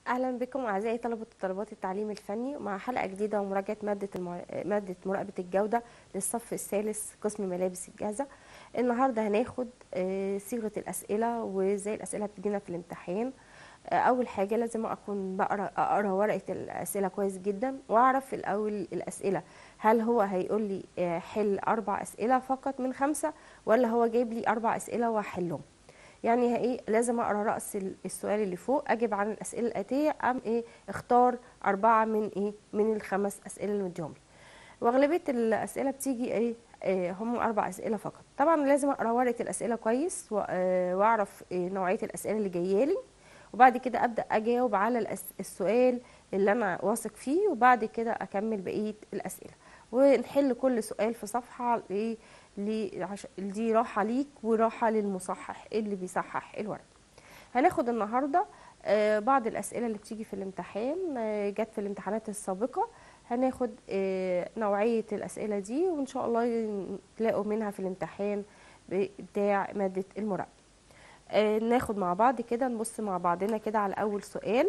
أهلا بكم أعزائي طلبة وطالبات التعليم الفني مع حلقة جديدة ومراجعة مادة المع... مادة مراقبة الجودة للصف الثالث قسم ملابس الجاهزة النهاردة هناخد آه، صيغة الأسئلة وإزاي الأسئلة بتجينا في الامتحان آه، أول حاجة لازم أكون بقرأ أقرأ ورقة الأسئلة كويس جدا وأعرف الأول الأسئلة هل هو هيقول لي آه، حل أربع أسئلة فقط من خمسة ولا هو جايب لي أربع أسئلة وأحلهم يعني ايه لازم اقرا راس ال- السؤال اللي فوق اجب عن الاسئله الاتيه ام ايه اختار اربعه من ايه من الخمس اسئله اللي مديهم لي واغلبيه الاسئله بتيجي ايه آه، هم اربع اسئله فقط طبعا لازم اقرا ورقه الاسئله كويس و- آه، واعرف إيه نوعيه الاسئله اللي جايه لي وبعد كده ابدا اجاوب على الأس- السؤال اللي انا واثق فيه وبعد كده اكمل بقيه الاسئله ونحل كل سؤال في صفحه ايه لي- عش- دي راحه ليك وراحه للمصحح اللي بيصحح الورق هناخد النهارده آه، بعض الاسئله اللي بتيجي في الامتحان آه، جت في الامتحانات السابقه هناخد آه، نوعيه الاسئله دي وان شاء الله تلاقوا منها في الامتحان بتاع ماده المراقبه آه، ناخد مع بعض كده نبص مع بعضنا كده على اول سؤال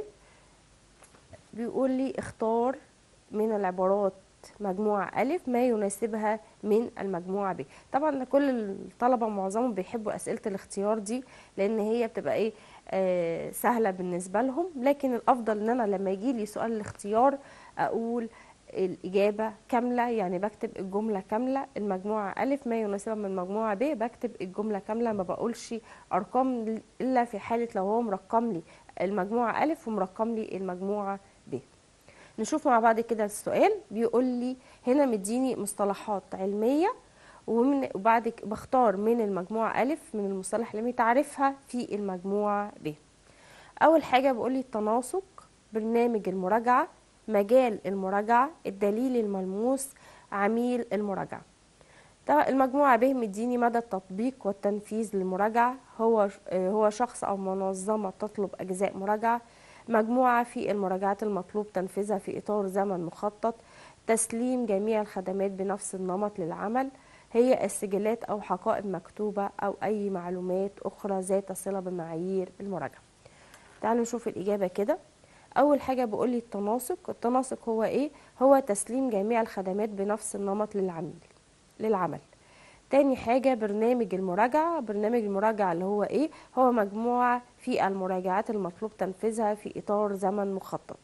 بيقول لي اختار من العبارات مجموعة ألف ما يناسبها من المجموعة ب طبعا كل الطلبة معظمهم بيحبوا أسئلة الاختيار دي لأن هي بتبقى إيه آه سهلة بالنسبة لهم لكن الأفضل إن أنا لما يجي لي سؤال الاختيار أقول الإجابة كاملة يعني بكتب الجملة كاملة المجموعة ألف ما يناسبها من المجموعة ب بكتب الجملة كاملة ما بقولش أرقام إلا في حالة لو هو مرقم لي المجموعة ألف ومرقم لي المجموعة ب نشوف مع بعض كده السؤال بيقول لي هنا مديني مصطلحات علمية ومن وبعد ك- بختار من المجموعة ألف من المصطلح العلمي تعرفها في المجموعة ب أول حاجة بيقول لي التناسق برنامج المراجعة مجال المراجعة الدليل الملموس عميل المراجعة طبعا المجموعة ب مديني مدى التطبيق والتنفيذ للمراجعة هو آه، هو شخص أو منظمة تطلب أجزاء مراجعة مجموعة في المراجعات المطلوب تنفيذها في إطار زمن مخطط تسليم جميع الخدمات بنفس النمط للعمل هي السجلات أو حقائب مكتوبة أو أي معلومات أخرى ذات صلة بمعايير المراجعة تعالوا نشوف الإجابة كده أول حاجة بقول لي التناسق التناسق هو إيه؟ هو تسليم جميع الخدمات بنفس النمط للعميل للعمل تاني حاجة برنامج المراجعة برنامج المراجعة اللي هو ايه هو مجموعة في المراجعات المطلوب تنفيذها في إطار زمن مخطط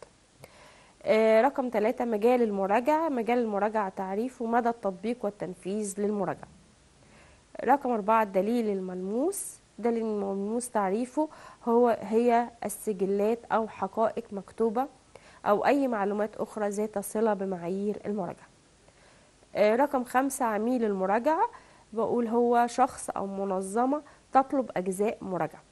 آه رقم ثلاثة مجال المراجعة مجال المراجعة تعريف ومدى التطبيق والتنفيذ للمراجعة رقم أربعة الدليل الملموس دليل الملموس تعريفه هو هي السجلات أو حقائق مكتوبة أو أي معلومات أخرى ذات صلة بمعايير المراجعة آه، رقم خمسة عميل المراجعة بقول هو شخص أو منظمة تطلب أجزاء مراجعة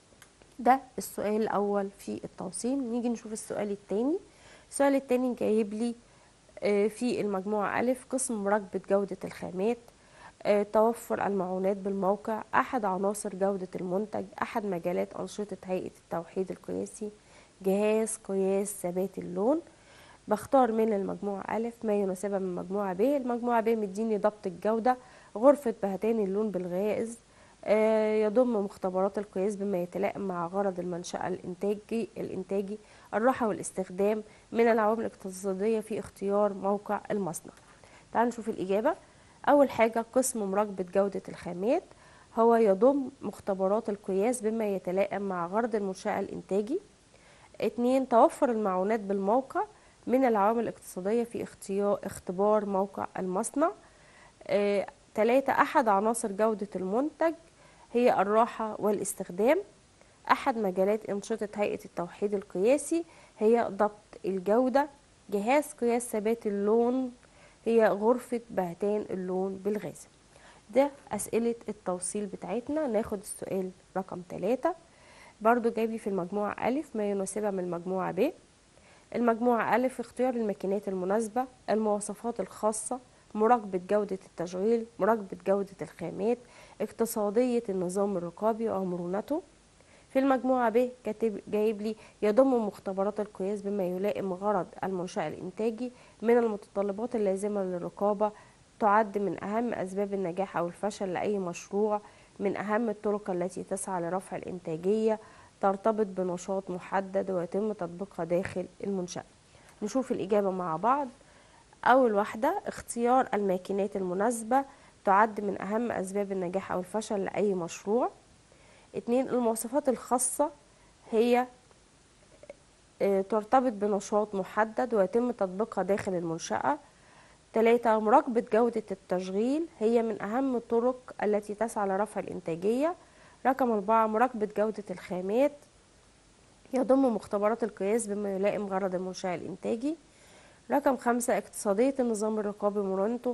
ده السؤال الأول في التوصيل نيجي نشوف السؤال التاني السؤال التاني جايب لي آه، في المجموعة ألف قسم مراقبة جودة الخامات آه، توفر المعونات بالموقع أحد عناصر جودة المنتج أحد مجالات أنشطة هيئة التوحيد القياسي جهاز قياس ثبات اللون بختار من المجموعة ألف ما يناسبها من المجموعة ب المجموعة ب مديني ضبط الجودة غرفة بهتان اللون بالغاز آه، يضم مختبرات القياس بما يتلائم مع غرض المنشأة الإنتاجي الإنتاجي الراحة والاستخدام من العوامل الاقتصادية في اختيار موقع المصنع تعالوا نشوف الإجابة أول حاجة قسم مراقبة جودة الخامات هو يضم مختبرات القياس بما يتلائم مع غرض المنشأة الإنتاجي اتنين توفر المعونات بالموقع من العوامل الاقتصادية في اختيار اختبار موقع المصنع آه، تلاتة أحد عناصر جودة المنتج هي الراحة والاستخدام أحد مجالات أنشطة هيئة التوحيد القياسي هي ضبط الجودة جهاز قياس ثبات اللون هي غرفة بهتان اللون بالغاز ده أسئلة التوصيل بتاعتنا ناخد السؤال رقم ثلاثة برضو جايب لي في المجموعة ألف ما يناسبها من المجموعة ب المجموعة ألف اختيار الماكينات المناسبة المواصفات الخاصة مراقبة جودة التشغيل مراقبة جودة الخامات اقتصادية النظام الرقابي ومرونته في المجموعة ب كاتب جايب لي يضم مختبرات القياس بما يلائم غرض المنشأة الإنتاجي من المتطلبات اللازمة للرقابة تعد من أهم أسباب النجاح أو الفشل لأي مشروع من أهم الطرق التي تسعى لرفع الإنتاجية ترتبط بنشاط محدد ويتم تطبيقها داخل المنشأة نشوف الإجابة مع بعض أول واحدة اختيار الماكينات المناسبة تعد من أهم أسباب النجاح أو الفشل لأي مشروع اتنين المواصفات الخاصة هي آه، ترتبط بنشاط محدد ويتم تطبيقها داخل المنشأة ثلاثة مراقبة جودة التشغيل هي من أهم الطرق التي تسعى لرفع الإنتاجية رقم أربعة مراقبة جودة الخامات يضم مختبرات القياس بما يلائم غرض المنشأة الإنتاجي رقم خمسة اقتصادية النظام الرقابي مرونته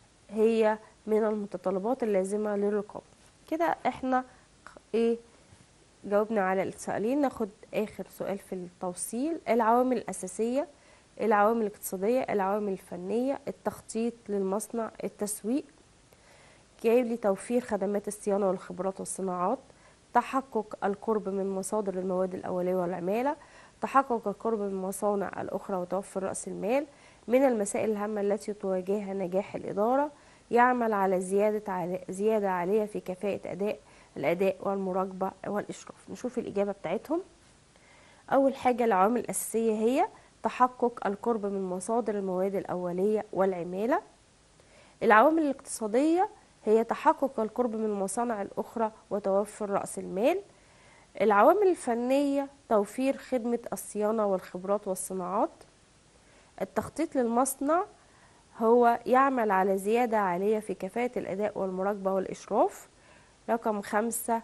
هي من المتطلبات اللازمة للرقابة كده احنا ايه جاوبنا على السؤالين ناخد آخر سؤال في التوصيل العوامل الأساسية العوامل الاقتصادية العوامل الفنية التخطيط للمصنع التسويق جايب لي توفير خدمات الصيانة والخبرات والصناعات تحقق القرب من مصادر المواد الأولية والعمالة تحقق القرب من المصانع الأخرى وتوفر رأس المال من المسائل الهامة التي تواجهها نجاح الإدارة يعمل على زيادة علي زيادة عالية في كفاءة أداء الأداء والمراقبة والإشراف نشوف الإجابة بتاعتهم أول حاجة العوامل الأساسية هي تحقق القرب من مصادر المواد الأولية والعمالة العوامل الاقتصادية هي تحقق القرب من المصانع الأخرى وتوفر رأس المال العوامل الفنية توفير خدمة الصيانة والخبرات والصناعات التخطيط للمصنع هو يعمل على زيادة عالية في كفاءة الأداء والمراقبة والإشراف رقم خمسة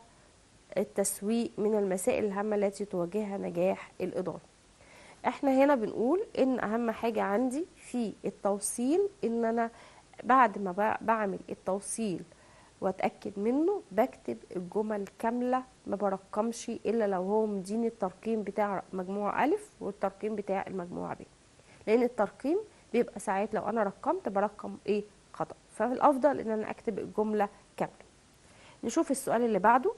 التسويق من المسائل الهامة التي تواجهها نجاح الإدارة احنا هنا بنقول ان اهم حاجة عندي في التوصيل ان انا بعد ما بعمل التوصيل واتاكد منه بكتب الجمل كامله ما برقمش الا لو هو مديني الترقيم بتاع مجموعه الف والترقيم بتاع المجموعه ب لان الترقيم بيبقى ساعات لو انا رقمت برقم ايه خطا فالافضل ان انا اكتب الجمله كامله نشوف السؤال اللي بعده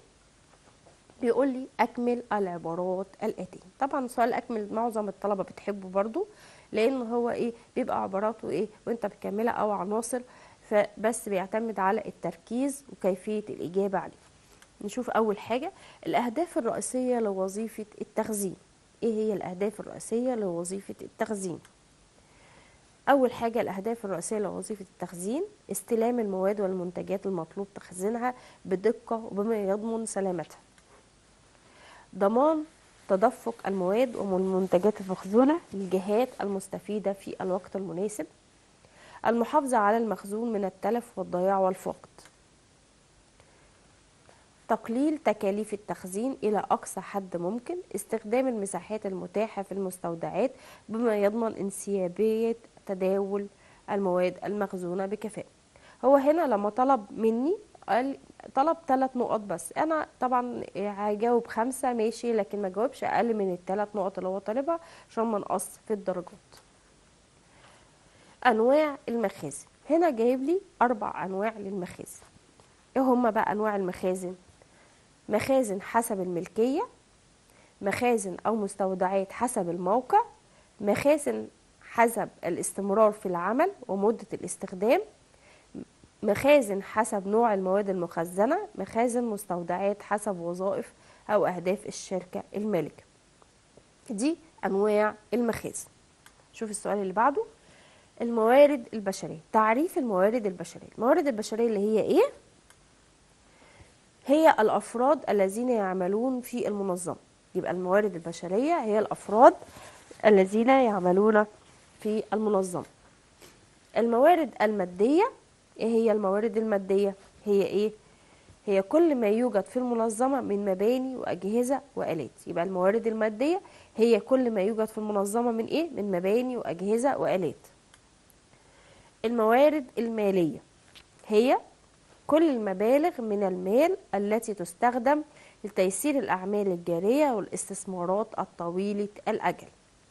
بيقول لي اكمل العبارات الاتيه طبعا سؤال اكمل معظم الطلبه بتحبه برضو لان هو ايه بيبقى عباراته ايه وانت بتكملها او عناصر فبس بيعتمد على التركيز وكيفيه الاجابه عليه نشوف اول حاجه الاهداف الرئيسيه لوظيفه التخزين ايه هي الاهداف الرئيسيه لوظيفه التخزين أول حاجة الأهداف الرئيسية لوظيفة التخزين استلام المواد والمنتجات المطلوب تخزينها بدقة وبما يضمن سلامتها ضمان تدفق المواد والمنتجات المخزونة للجهات المستفيدة في الوقت المناسب المحافظة على المخزون من التلف والضياع والفقد تقليل تكاليف التخزين إلى أقصى حد ممكن استخدام المساحات المتاحة في المستودعات بما يضمن انسيابية تداول المواد المخزونة بكفاءة هو هنا لما طلب مني قال طلب ثلاث نقط بس انا طبعا هجاوب خمسة ماشي لكن ما جاوبش اقل من الثلاث نقط اللي هو طالبها عشان ما نقص في الدرجات انواع المخازن هنا جايب لي اربع انواع للمخازن ايه هما بقى انواع المخازن مخازن حسب الملكية مخازن او مستودعات حسب الموقع مخازن حسب الاستمرار في العمل ومدة الاستخدام مخازن حسب نوع المواد المخزنة مخازن مستودعات حسب وظائف أو أهداف الشركة المالكة دي أنواع المخازن شوف السؤال اللي بعده الموارد البشرية تعريف الموارد البشرية الموارد البشرية اللي هي إيه؟ هي الأفراد الذين يعملون في المنظمة يبقى الموارد البشرية هي الأفراد الذين يعملون في المنظمة الموارد المادية ايه هي الموارد المادية هي ايه هي كل ما يوجد في المنظمة من مباني وأجهزة وآلات يبقى الموارد المادية هي كل ما يوجد في المنظمة من ايه من مباني وأجهزة وآلات الموارد المالية هي كل المبالغ من المال التي تستخدم لتيسير الأعمال الجارية والاستثمارات الطويلة الأجل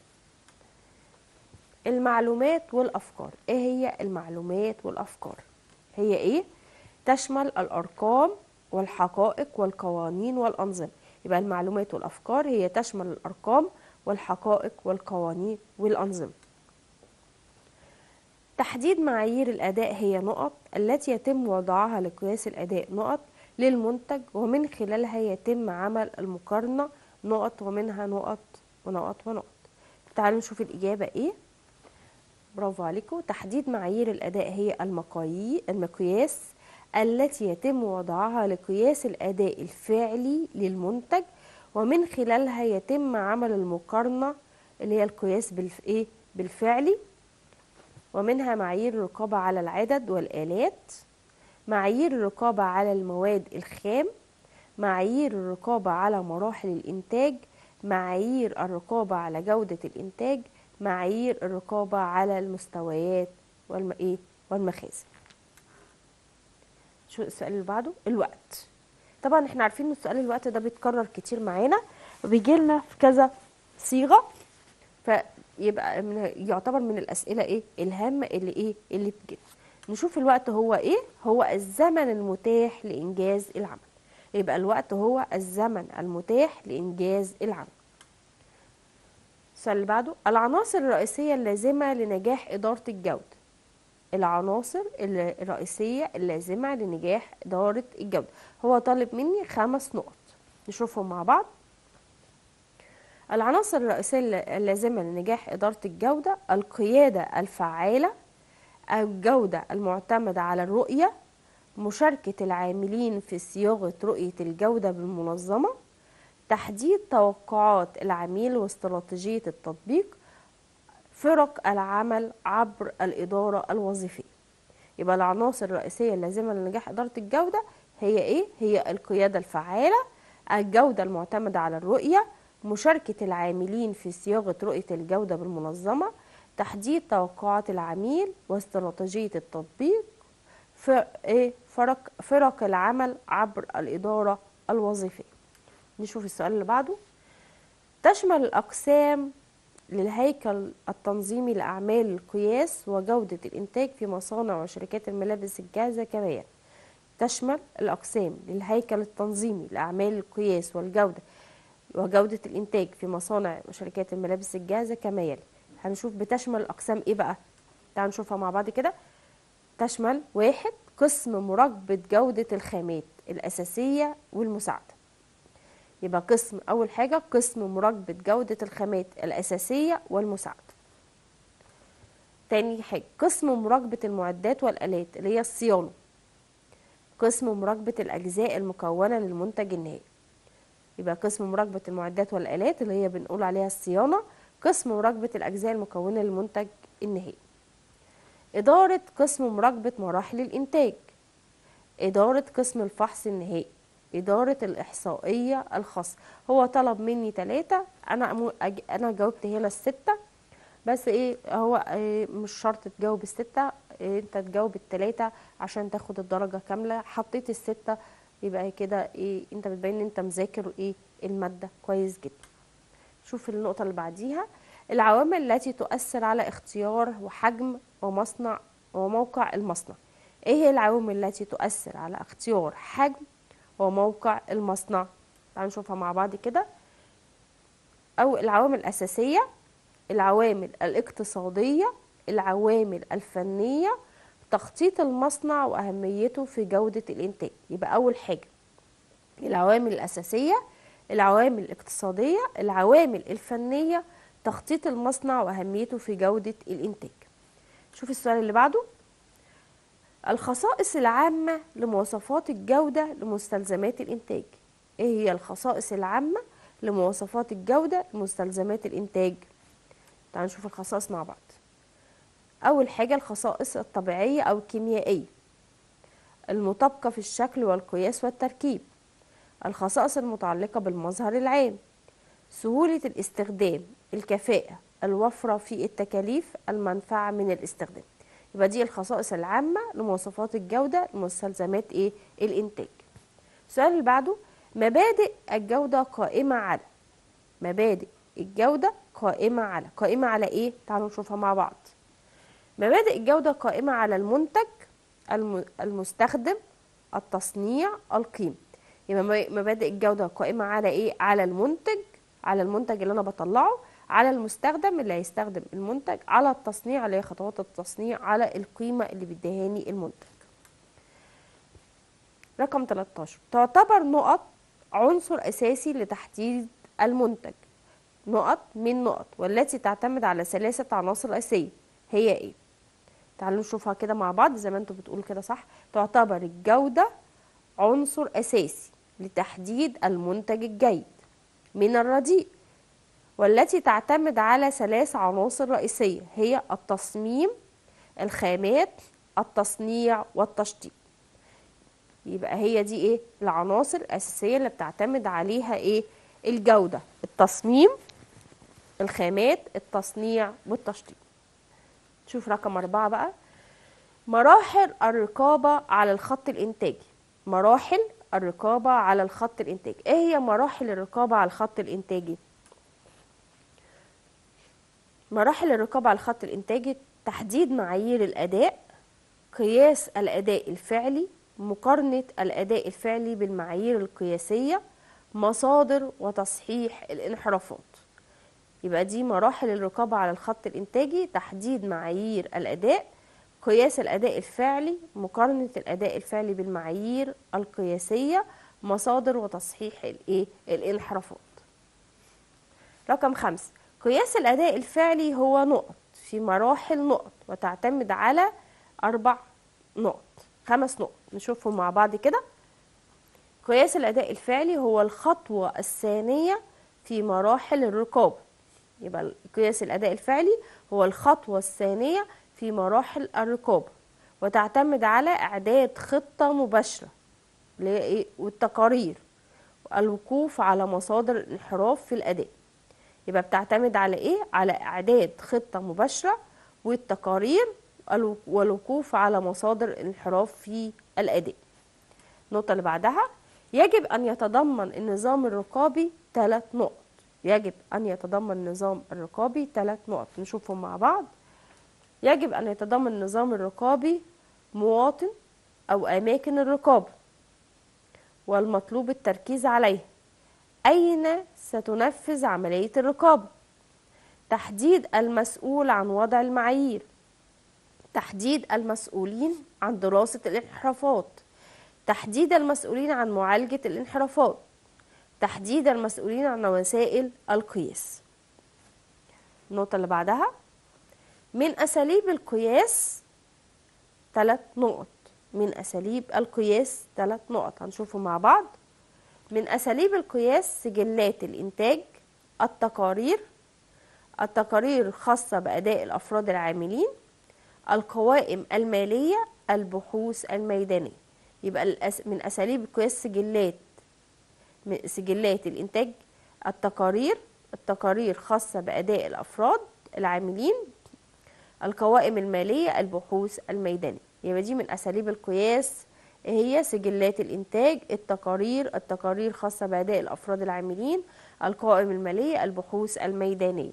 المعلومات والأفكار ايه هي المعلومات والأفكار هي ايه تشمل الأرقام والحقائق والقوانين والأنظمة يبقى المعلومات والأفكار هي تشمل الأرقام والحقائق والقوانين والأنظمة تحديد معايير الأداء هي نقط التي يتم وضعها لقياس الأداء نقط للمنتج ومن خلالها يتم عمل المقارنة نقط ومنها نقط ونقط ونقط تعالوا نشوف الإجابة إيه برافو عليكم تحديد معايير الأداء هي المقاييس المقياس التي يتم وضعها لقياس الأداء الفعلي للمنتج ومن خلالها يتم عمل المقارنة اللي هي القياس بالف... إيه؟ بالفعلي ومنها معايير الرقابة على العدد والآلات معايير الرقابة على المواد الخام معايير الرقابة على مراحل الإنتاج معايير الرقابة على جودة الإنتاج معايير الرقابة على المستويات والم... إيه؟ والمخازن شو السؤال اللي بعده الوقت طبعا احنا عارفين ان السؤال الوقت ده بيتكرر كتير معانا وبيجي لنا في كذا صيغه فيبقى من يعتبر من الاسئله ايه الهامه اللي ايه اللي بتجي نشوف الوقت هو ايه هو الزمن المتاح لانجاز العمل يبقى الوقت هو الزمن المتاح لانجاز العمل السؤال اللي بعده العناصر الرئيسيه اللازمه لنجاح اداره الجوده العناصر الرئيسية اللازمة لنجاح إدارة الجودة هو طالب مني خمس نقط نشوفهم مع بعض العناصر الرئيسية اللازمة لنجاح إدارة الجودة القيادة الفعالة الجودة المعتمدة على الرؤية مشاركة العاملين في صياغة رؤية الجودة بالمنظمة تحديد توقعات العميل واستراتيجية التطبيق فرق العمل عبر الإدارة الوظيفية يبقى العناصر الرئيسية اللازمة لنجاح إدارة الجودة هي إيه؟ هي القيادة الفعالة الجودة المعتمدة على الرؤية مشاركة العاملين في صياغة رؤية الجودة بالمنظمة تحديد توقعات العميل واستراتيجية التطبيق إيه؟ فرق, فرق العمل عبر الإدارة الوظيفية نشوف السؤال اللي بعده تشمل الأقسام للهيكل التنظيمي لأعمال القياس وجودة الإنتاج في مصانع وشركات الملابس الجاهزة كما يلي تشمل الأقسام للهيكل التنظيمي لأعمال القياس والجودة وجودة الإنتاج في مصانع وشركات الملابس الجاهزة كما يلي هنشوف بتشمل أقسام إيه بقى تعالوا نشوفها مع بعض كده تشمل واحد قسم مراقبة جودة الخامات الأساسية والمساعدة يبقى قسم أول حاجة قسم مراقبة جودة الخامات الأساسية والمساعدة تاني حاجة قسم مراقبة المعدات والآلات اللي هي الصيانة قسم مراقبة الأجزاء المكونة للمنتج النهائي يبقى قسم مراقبة المعدات والآلات اللي هي بنقول عليها الصيانة قسم مراقبة الأجزاء المكونة للمنتج النهائي إدارة قسم مراقبة مراحل الإنتاج إدارة قسم الفحص النهائي إدارة الإحصائية الخاصة هو طلب مني ثلاثة أنا أمو... أج... أنا جاوبت هنا الستة بس إيه هو إيه مش شرط تجاوب الستة إيه أنت تجاوب الثلاثة عشان تاخد الدرجة كاملة حطيت الستة يبقى كده إيه أنت بتبين إن أنت مذاكر إيه المادة كويس جدا شوف النقطة اللي بعديها العوامل التي تؤثر على اختيار وحجم ومصنع وموقع المصنع ايه هي العوامل التي تؤثر على اختيار حجم وموقع المصنع تعالوا نشوفها مع بعض كده أو العوامل الأساسية العوامل الاقتصادية العوامل الفنية تخطيط المصنع وأهميته في جودة الإنتاج يبقى أول حاجة العوامل الأساسية العوامل الاقتصادية العوامل الفنية تخطيط المصنع وأهميته في جودة الإنتاج شوف السؤال اللي بعده الخصائص العامة لمواصفات الجودة لمستلزمات الإنتاج إيه هي الخصائص العامة لمواصفات الجودة لمستلزمات الإنتاج تعالوا نشوف الخصائص مع بعض أول حاجة الخصائص الطبيعية أو الكيميائية المطابقة في الشكل والقياس والتركيب الخصائص المتعلقة بالمظهر العام سهولة الاستخدام الكفاءة الوفرة في التكاليف المنفعة من الاستخدام يبقى دي الخصائص العامة لمواصفات الجودة لمستلزمات ايه الانتاج السؤال اللي بعده مبادئ الجودة قائمة على مبادئ الجودة قائمة على قائمة على ايه تعالوا نشوفها مع بعض مبادئ الجودة قائمة على المنتج المستخدم التصنيع القيمة يبقى مبادئ الجودة قائمة على ايه على المنتج على المنتج اللي انا بطلعه على المستخدم اللي هيستخدم المنتج على التصنيع اللي هي خطوات التصنيع على القيمة اللي بيديهاني المنتج رقم 13 تعتبر نقط عنصر أساسي لتحديد المنتج نقط من نقط والتي تعتمد على ثلاثة عناصر رئيسية هي ايه تعالوا نشوفها كده مع بعض زي ما انتوا بتقولوا كده صح تعتبر الجودة عنصر أساسي لتحديد المنتج الجيد من الرديء والتي تعتمد على ثلاث عناصر رئيسية هي التصميم الخامات التصنيع والتشطيب يبقى هي دي ايه العناصر الأساسية اللي بتعتمد عليها ايه الجودة التصميم الخامات التصنيع والتشطيب شوف رقم أربعة بقى مراحل الرقابة على الخط الإنتاجي مراحل الرقابة على الخط الإنتاجي إيه هي مراحل الرقابة على الخط الإنتاجي؟ مراحل الرقابة على الخط الإنتاجي تحديد معايير الأداء قياس الأداء الفعلي مقارنة الأداء الفعلي بالمعايير القياسية مصادر وتصحيح الانحرافات يبقى دي مراحل الرقابة على الخط الإنتاجي تحديد معايير الأداء قياس الأداء الفعلي مقارنة الأداء الفعلي بالمعايير القياسية مصادر وتصحيح الإيه؟ الانحرافات رقم خمسة قياس الأداء الفعلي هو نقط في مراحل نقط وتعتمد على أربع نقط خمس نقط نشوفهم مع بعض كده قياس الأداء الفعلي هو الخطوة الثانية في مراحل الرقابة يبقى قياس الأداء الفعلي هو الخطوة الثانية في مراحل الرقابة وتعتمد على إعداد خطة مباشرة اللي هي إيه والتقارير الوقوف على مصادر الانحراف في الأداء يبقى بتعتمد على إيه؟ على إعداد خطة مباشرة والتقارير والوقوف على مصادر الانحراف في الأداء النقطة اللي بعدها يجب أن يتضمن النظام الرقابي ثلاث نقط يجب أن يتضمن النظام الرقابي ثلاث نقط نشوفهم مع بعض يجب أن يتضمن النظام الرقابي مواطن أو أماكن الرقابة والمطلوب التركيز عليه أين ستنفذ عملية الرقابة تحديد المسؤول عن وضع المعايير تحديد المسؤولين عن دراسة الانحرافات تحديد المسؤولين عن معالجة الانحرافات تحديد المسؤولين عن وسائل القياس النقطة اللي بعدها من أساليب القياس ثلاث نقط من أساليب القياس ثلاث نقط هنشوفهم مع بعض من أساليب القياس سجلات الإنتاج التقارير التقارير الخاصة بأداء الأفراد العاملين القوائم المالية البحوث الميدانية يبقى من أساليب القياس سجلات سجلات الإنتاج التقارير التقارير خاصة بأداء الأفراد العاملين القوائم المالية البحوث الميدانية يبقى دي من أساليب القياس هي سجلات الإنتاج التقارير التقارير خاصة بأداء الأفراد العاملين القوائم المالية البحوث الميدانية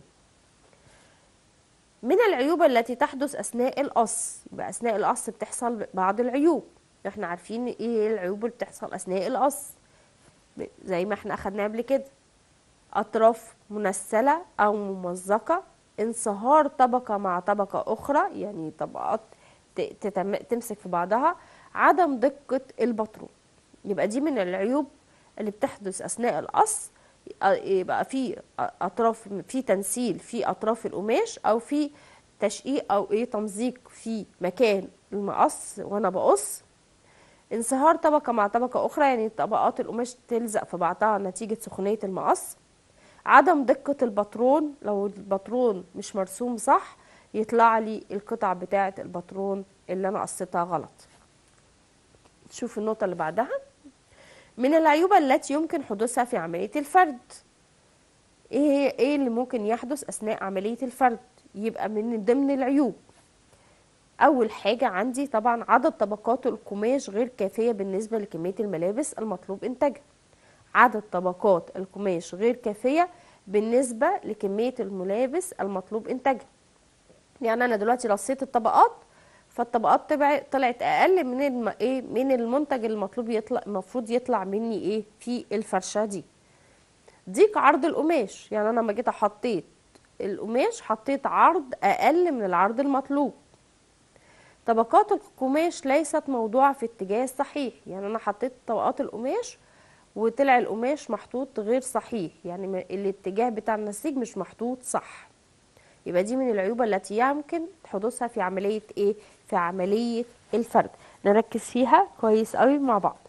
من العيوب التي تحدث أثناء القص يبقى أثناء القص بتحصل بعض العيوب احنا عارفين ايه العيوب اللي بتحصل أثناء القص زي ما احنا أخدنا قبل كده أطراف منسلة أو ممزقة انصهار طبقة مع طبقة أخرى يعني طبقات تمسك في بعضها عدم دقة البطرون يبقى دي من العيوب اللي بتحدث أثناء القص يبقى في أطراف في تنسيل في أطراف القماش أو في تشقيق أو إيه تمزيق في مكان المقص وأنا بقص انصهار طبقة مع طبقة أخرى يعني طبقات القماش تلزق في بعضها نتيجة سخونية المقص عدم دقة الباترون لو الباترون مش مرسوم صح يطلع لي القطع بتاعة الباترون اللي أنا قصيتها غلط شوف النقطة اللي بعدها من العيوب التي يمكن حدوثها في عملية الفرد ايه هي ايه اللي ممكن يحدث اثناء عملية الفرد يبقى من ضمن العيوب اول حاجة عندي طبعا عدد طبقات القماش غير كافية بالنسبة لكمية الملابس المطلوب انتاجها عدد طبقات القماش غير كافية بالنسبة لكمية الملابس المطلوب انتاجها يعني انا دلوقتي رصيت الطبقات فالطبقات طلعت اقل من الم... ايه من المنتج المطلوب يطلع المفروض يطلع مني ايه في الفرشه دي ضيق عرض القماش يعني انا لما جيت حطيت القماش حطيت عرض اقل من العرض المطلوب طبقات القماش ليست موضوعة في اتجاه الصحيح يعني انا حطيت طبقات القماش وطلع القماش محطوط غير صحيح يعني م- الاتجاه بتاع النسيج مش محطوط صح يبقى دي من العيوب التي يمكن حدوثها في عملية ايه في عملية الفرد نركز فيها كويس قوي مع بعض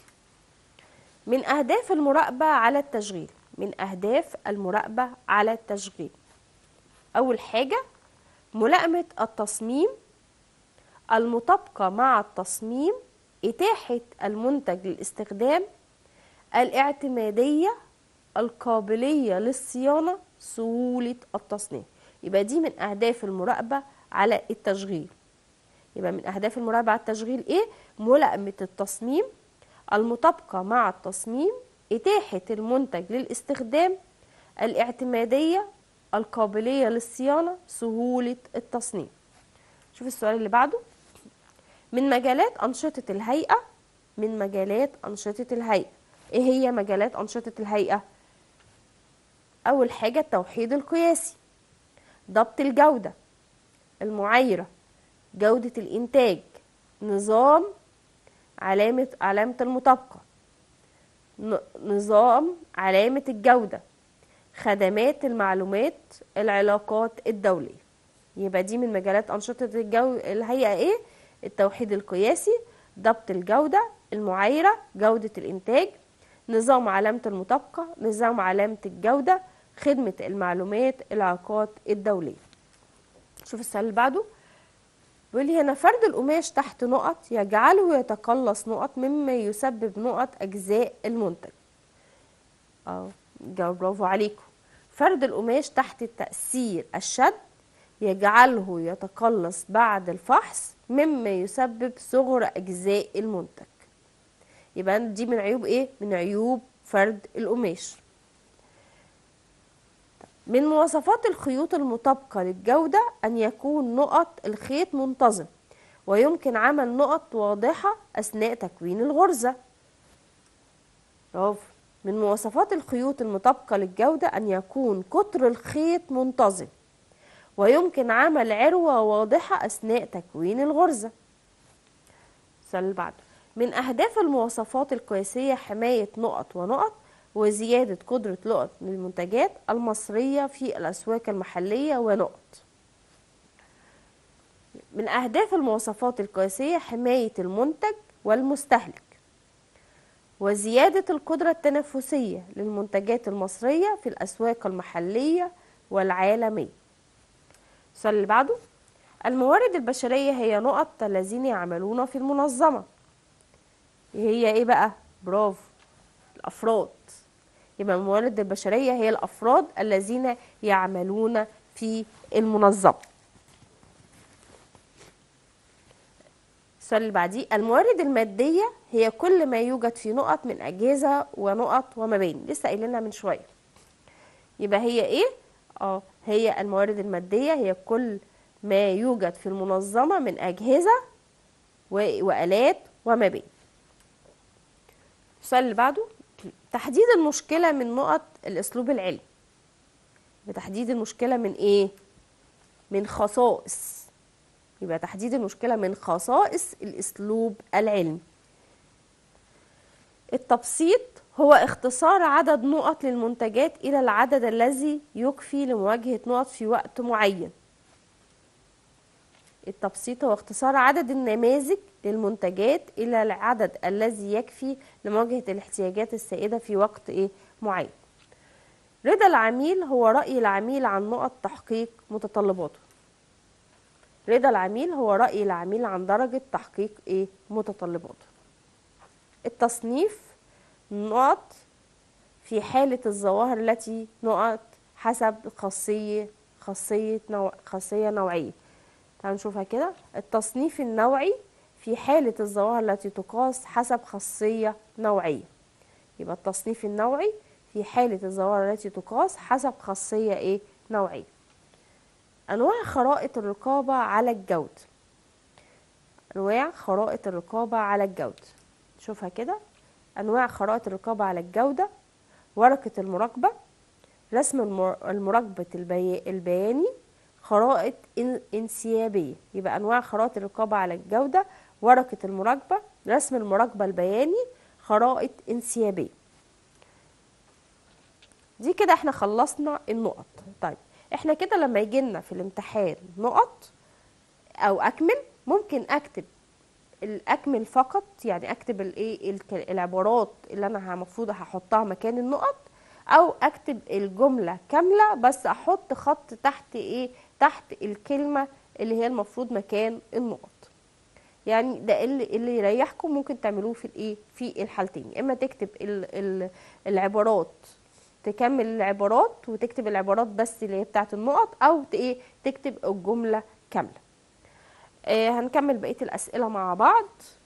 من أهداف المراقبة على التشغيل من أهداف المراقبة على التشغيل أول حاجة ملائمة التصميم المطابقة مع التصميم إتاحة المنتج للاستخدام الاعتمادية القابلية للصيانة سهولة التصنيع يبقى دي من أهداف المراقبة على التشغيل يبقى من أهداف المراقبة على التشغيل إيه؟ ملائمة التصميم المطابقة مع التصميم إتاحة المنتج للاستخدام الاعتمادية القابلية للصيانة سهولة التصنيع شوف السؤال اللي بعده من مجالات أنشطة الهيئة من مجالات أنشطة الهيئة إيه هي مجالات أنشطة الهيئة؟ أول حاجة التوحيد القياسي ضبط الجودة المعايرة جودة الإنتاج نظام علامة علامة المطابقة ن- نظام علامة الجودة خدمات المعلومات العلاقات الدولية يبقى دي من مجالات أنشطة الجو الهيئة إيه؟ التوحيد القياسي ضبط الجودة المعايرة جودة الإنتاج نظام علامة المطابقة نظام علامة الجودة خدمة المعلومات العلاقات الدولية شوف السؤال اللي بعده بيقول لي هنا فرد القماش تحت نقط يجعله يتقلص نقط مما يسبب نقط أجزاء المنتج اه جاوب برافو عليكم فرد القماش تحت تأثير الشد يجعله يتقلص بعد الفحص مما يسبب صغر أجزاء المنتج يبقى دي من عيوب ايه من عيوب فرد القماش من مواصفات الخيوط المطابقة للجودة أن يكون نقط الخيط منتظم ويمكن عمل نقط واضحة أثناء تكوين الغرزة برافو من مواصفات الخيوط المطابقة للجودة أن يكون قطر الخيط منتظم ويمكن عمل عروة واضحة أثناء تكوين الغرزة السؤال اللي بعده من أهداف المواصفات القياسية حماية نقط ونقط وزيادة قدرة لقط للمنتجات المصرية في الأسواق المحلية ونقط من أهداف المواصفات القياسية حماية المنتج والمستهلك وزيادة القدرة التنافسية للمنتجات المصرية في الأسواق المحلية والعالمية السؤال اللي بعده الموارد البشرية هي نقط الذين يعملون في المنظمة هي ايه بقى برافو الأفراد يبقى الموارد البشرية هي الأفراد الذين يعملون في المنظمة السؤال اللي بعديه الموارد المادية هي كل ما يوجد في نقط من أجهزة ونقط ومباني لسه قايلينها من شوية يبقى هي ايه اه هي الموارد المادية هي كل ما يوجد في المنظمة من أجهزة و- وآلات ومباني السؤال اللي بعده تحديد المشكلة من نقط الأسلوب العلمي بتحديد المشكلة من إيه؟ من خصائص يبقى تحديد المشكلة من خصائص الأسلوب العلمي التبسيط هو اختصار عدد نقط للمنتجات إلى العدد الذي يكفي لمواجهة نقط في وقت معين التبسيط هو اختصار عدد النماذج للمنتجات إلى العدد الذي يكفي لمواجهة الاحتياجات السائدة في وقت إيه معين رضا العميل هو رأي العميل عن نقط تحقيق متطلباته رضا العميل هو رأي العميل عن درجة تحقيق إيه متطلباته التصنيف نقط في حالة الظواهر التي نقط حسب خاصية خاصية نوع خاصية نوعية تعالوا نشوفها كده التصنيف النوعي في حالة الظواهر التي تقاس حسب خاصية نوعية يبقى التصنيف النوعي في حالة الظواهر التي تقاس حسب خاصية ايه نوعية أنواع خرائط الرقابة على الجودة أنواع خرائط الرقابة على الجودة شوفها كده أنواع خرائط الرقابة على الجودة ورقة المراقبة رسم المر- المراقبة البي... البياني خرائط إن- انسيابية يبقى أنواع خرائط الرقابة على الجودة ورقة المراقبة رسم المراقبة البياني خرائط انسيابية دي كده احنا خلصنا النقط طيب احنا كده لما يجي لنا في الامتحان نقط او اكمل ممكن اكتب الاكمل فقط يعني اكتب الايه الك- العبارات اللي انا المفروض هحطها مكان النقط او اكتب الجمله كامله بس احط خط تحت ايه تحت الكلمه اللي هي المفروض مكان النقط يعني ده اللي اللي يريحكم ممكن تعملوه في الايه في الحالتين يا اما تكتب ال ال العبارات تكمل العبارات وتكتب العبارات بس اللي هي بتاعت النقط او ت- ايه تكتب الجمله كامله آه هنكمل بقيه الاسئله مع بعض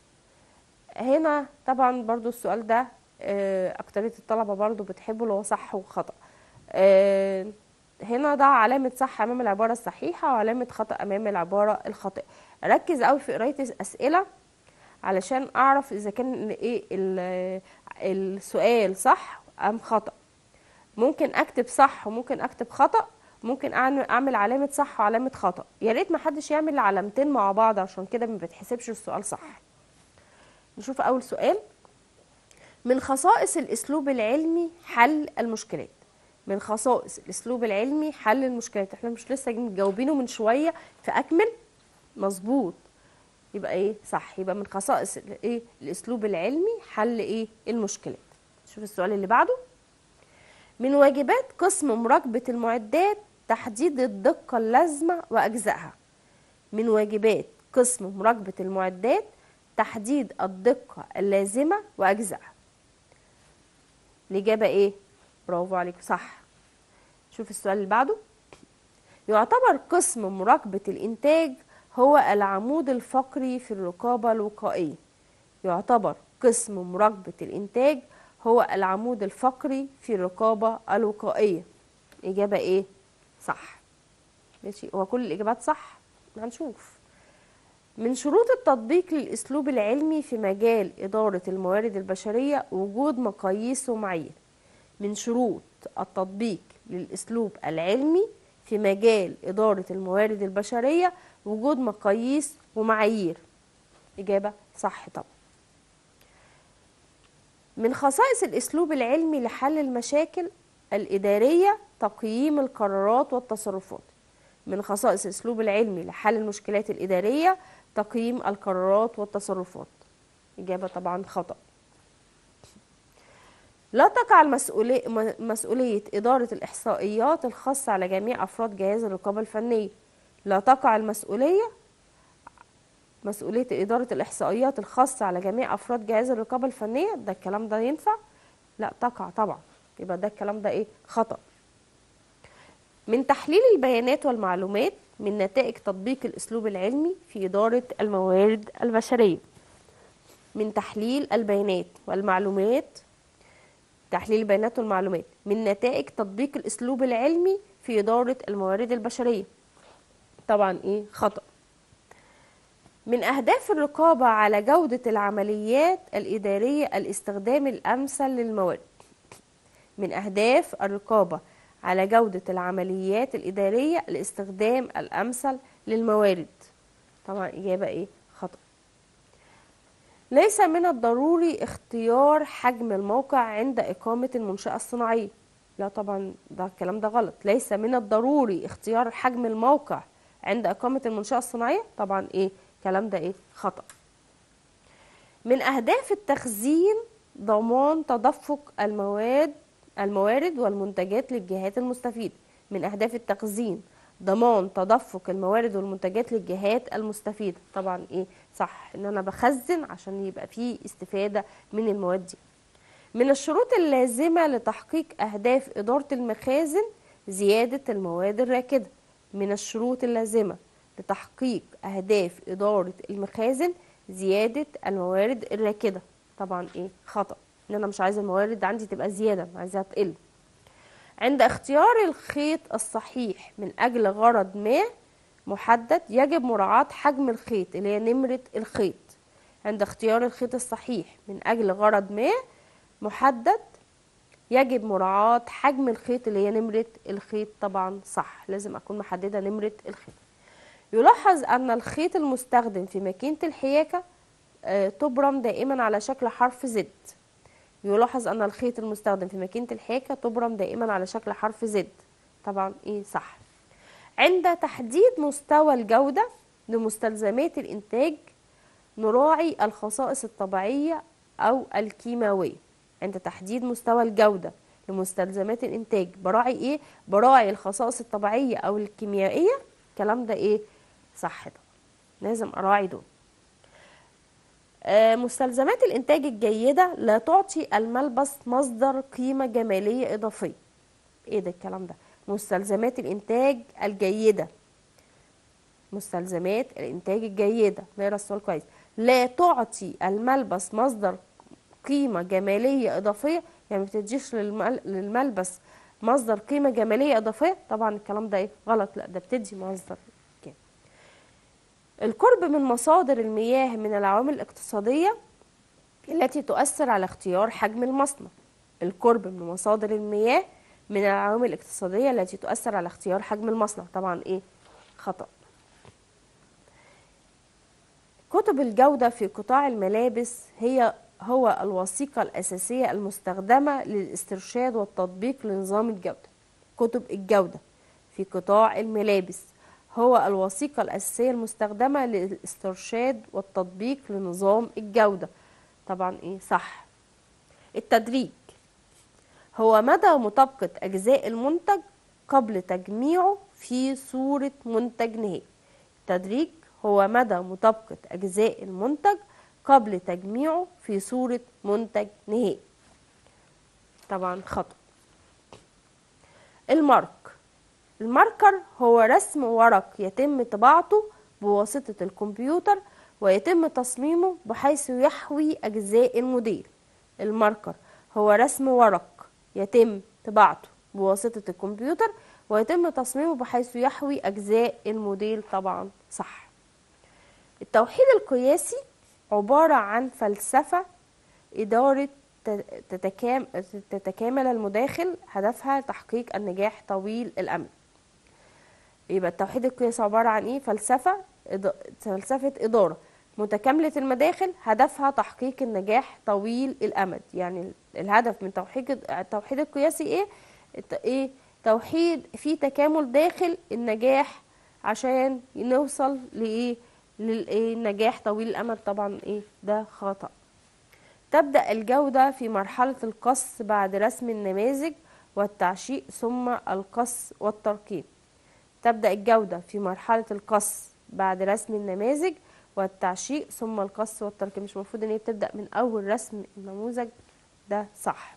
هنا طبعا برضو السؤال ده آه اكترية الطلبه برضو بتحبه اللي هو صح وخطأ آه هنا ضع علامة صح أمام العبارة الصحيحة وعلامة خطأ أمام العبارة الخاطئة ركز قوي في قراية الأسئلة علشان أعرف إذا كان إيه ال- السؤال صح أم خطأ ممكن أكتب صح وممكن أكتب خطأ ممكن أعمل أعمل علامة صح وعلامة خطأ يا ريت ما حدش يعمل علامتين مع بعض عشان كده ما بتحسبش السؤال صح نشوف أول سؤال من خصائص الأسلوب العلمي حل المشكلات من خصائص الأسلوب العلمي حل المشكلات احنا مش لسه مجاوبينه من شوية فأكمل مظبوط يبقى ايه صح يبقى من خصائص ال- ايه الأسلوب العلمي حل ايه المشكلات شوف السؤال اللي بعده من واجبات قسم مراقبة المعدات تحديد الدقة اللازمة وأجزائها من واجبات قسم مراقبة المعدات تحديد الدقة اللازمة وأجزائها الإجابة إيه؟ برافو عليك صح شوف السؤال اللي بعده يعتبر قسم مراقبة الإنتاج هو العمود الفقري في الرقابة الوقائية يعتبر قسم مراقبة الإنتاج هو العمود الفقري في الرقابة الوقائية إجابة إيه؟ صح ماشي هو كل الإجابات صح هنشوف من شروط التطبيق للأسلوب العلمي في مجال إدارة الموارد البشرية وجود مقاييس ومعايير من شروط التطبيق للأسلوب العلمي في مجال إدارة الموارد البشرية وجود مقاييس ومعايير إجابة صح طبعا من خصائص الأسلوب العلمي لحل المشاكل الإدارية تقييم القرارات والتصرفات من خصائص الأسلوب العلمي لحل المشكلات الإدارية تقييم القرارات والتصرفات إجابة طبعا خطأ لا تقع المسؤولية م- مسؤولية إدارة الإحصائيات الخاصة على جميع أفراد جهاز الرقابة الفنية لا تقع المسؤولية مسؤولية إدارة الإحصائيات الخاصة على جميع أفراد جهاز الرقابة الفنية ده الكلام ده ينفع؟ لا تقع طبعا يبقى ده الكلام ده إيه؟ خطأ من تحليل البيانات والمعلومات من نتائج تطبيق الأسلوب العلمي في إدارة الموارد البشرية من تحليل البيانات والمعلومات تحليل البيانات والمعلومات من نتائج تطبيق الأسلوب العلمي في إدارة الموارد البشرية طبعا إيه خطأ من أهداف الرقابة على جودة العمليات الإدارية الاستخدام الأمثل للموارد من أهداف الرقابة على جودة العمليات الإدارية الاستخدام الأمثل للموارد طبعا إجابة إيه خطأ ليس من الضروري اختيار حجم الموقع عند إقامة المنشأة الصناعية لا طبعا ده الكلام ده غلط ليس من الضروري اختيار حجم الموقع عند إقامة المنشأة الصناعية طبعا إيه الكلام ده إيه خطأ من أهداف التخزين ضمان تدفق المواد الموارد والمنتجات للجهات المستفيدة من أهداف التخزين ضمان تدفق الموارد والمنتجات للجهات المستفيدة طبعا إيه صح إن أنا بخزن عشان يبقى فيه استفادة من المواد دي من الشروط اللازمة لتحقيق أهداف إدارة المخازن زيادة المواد الراكدة من الشروط اللازمة لتحقيق أهداف إدارة المخازن زيادة الموارد الراكدة طبعا إيه خطأ إن أنا مش عايزة الموارد عندي تبقى زيادة أنا عايزاها تقل عند اختيار الخيط الصحيح من أجل غرض ما محدد يجب مراعاة حجم الخيط اللي هي نمرة الخيط عند اختيار الخيط الصحيح من أجل غرض ما محدد يجب مراعاة حجم الخيط اللي هي نمرة الخيط طبعا صح لازم أكون محددة نمرة الخيط يلاحظ أن الخيط المستخدم في ماكينة الحياكة آه، تبرم دائما على شكل حرف زد يلاحظ أن الخيط المستخدم في ماكينة الحاكة تبرم دائما على شكل حرف زد طبعا إيه صح عند تحديد مستوى الجودة لمستلزمات الإنتاج نراعي الخصائص الطبيعية أو الكيماوية عند تحديد مستوى الجودة لمستلزمات الإنتاج براعي إيه؟ براعي الخصائص الطبيعية أو الكيميائية الكلام ده إيه؟ صح ده لازم أراعي دول آه، مستلزمات الإنتاج الجيدة لا تعطي الملبس مصدر قيمة جمالية إضافية إيه ده الكلام ده مستلزمات الإنتاج الجيدة مستلزمات الإنتاج الجيدة نقرا السؤال كويس لا تعطي الملبس مصدر قيمة جمالية إضافية يعني ما بتديش للمل- للملبس مصدر قيمة جمالية إضافية طبعا الكلام ده إيه غلط لا ده بتدي مصدر كده القرب من مصادر المياه من العوامل الاقتصادية التي تؤثر على اختيار حجم المصنع القرب من مصادر المياه من العوامل الاقتصادية التي تؤثر على اختيار حجم المصنع طبعا ايه خطأ كتب الجودة في قطاع الملابس هي هو الوثيقة الأساسية المستخدمة للاسترشاد والتطبيق لنظام الجودة كتب الجودة في قطاع الملابس هو الوثيقة الأساسية المستخدمة للاسترشاد والتطبيق لنظام الجودة طبعا ايه صح التدريج هو مدى مطابقة أجزاء المنتج قبل تجميعه في صورة منتج نهائي التدريج هو مدى مطابقة أجزاء المنتج قبل تجميعه في صورة منتج نهائي طبعا خطأ المارك الماركر هو رسم ورق يتم طباعته بواسطة الكمبيوتر ويتم تصميمه بحيث يحوي أجزاء الموديل الماركر هو رسم ورق يتم طباعته بواسطة الكمبيوتر ويتم تصميمه بحيث يحوي أجزاء الموديل طبعا صح التوحيد القياسي عبارة عن فلسفة إدارة ت- تتكام تتكامل المداخل هدفها تحقيق النجاح طويل الأمد يبقى التوحيد القياسي عبارة عن إيه فلسفة إد- فلسفة إدارة متكاملة المداخل هدفها تحقيق النجاح طويل الأمد يعني ال- الهدف من توحيد التوحيد القياسي إيه الت- إيه توحيد في تكامل داخل النجاح عشان نوصل لإيه للنجاح طويل الأمد طبعا إيه ده خطأ تبدأ الجودة في مرحلة القص بعد رسم النماذج والتعشيق ثم القص والتركيب تبدأ الجودة في مرحلة القص بعد رسم النماذج والتعشيق ثم القص والتركيب مش المفروض ان هي بتبدأ من أول رسم النموذج ده صح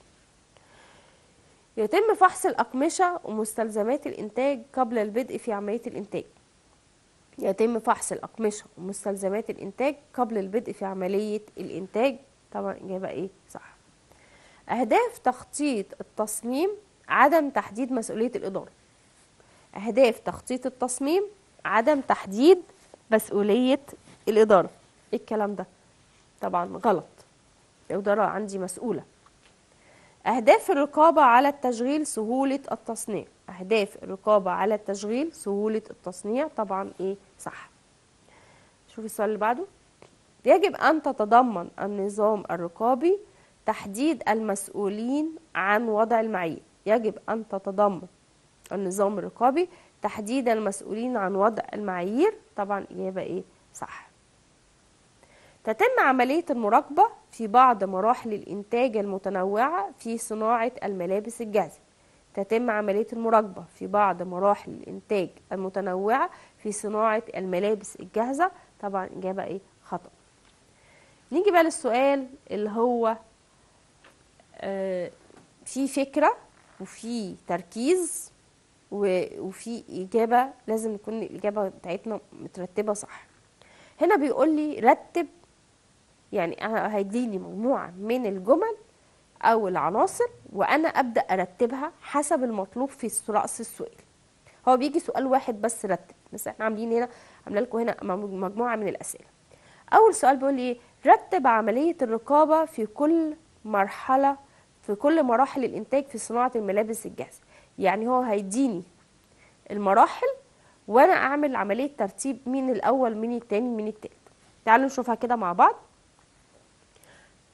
يتم فحص الأقمشة ومستلزمات الإنتاج قبل البدء في عملية الإنتاج يتم فحص الأقمشة ومستلزمات الإنتاج قبل البدء في عملية الإنتاج طبعا إجابة إيه صح أهداف تخطيط التصميم عدم تحديد مسؤولية الإدارة أهداف تخطيط التصميم عدم تحديد مسؤولية الإدارة إيه الكلام ده طبعا غلط الإدارة عندي مسؤولة أهداف الرقابة على التشغيل سهولة التصنيع أهداف الرقابة على التشغيل سهولة التصنيع طبعا إيه صح شوف السؤال اللي بعده يجب أن تتضمن النظام الرقابي تحديد المسؤولين عن وضع المعايير يجب أن تتضمن النظام الرقابي تحديد المسؤولين عن وضع المعايير طبعا إجابة إيه صح تتم عملية المراقبة في بعض مراحل الإنتاج المتنوعة في صناعة الملابس الجاهزة تتم عملية المراقبة في بعض مراحل الإنتاج المتنوعة في صناعة الملابس الجاهزة طبعا إجابة إيه خطأ نيجي بقى للسؤال اللي هو آه في فكرة وفي تركيز و- وفي إجابة لازم يكون الإجابة بتاعتنا مترتبة صح هنا بيقول لي رتب يعني أنا هيديني مجموعة من الجمل أو العناصر وأنا أبدأ أرتبها حسب المطلوب في رأس السؤال هو بيجي سؤال واحد بس رتب بس احنا عاملين هنا عامله لكم هنا مجموعة من الأسئلة أول سؤال بيقول لي رتب عملية الرقابة في كل مرحلة في كل مراحل الإنتاج في صناعة الملابس الجاهزة يعني هو هيديني المراحل وأنا أعمل عملية ترتيب مين الأول مين التاني مين التالت تعالوا نشوفها كده مع بعض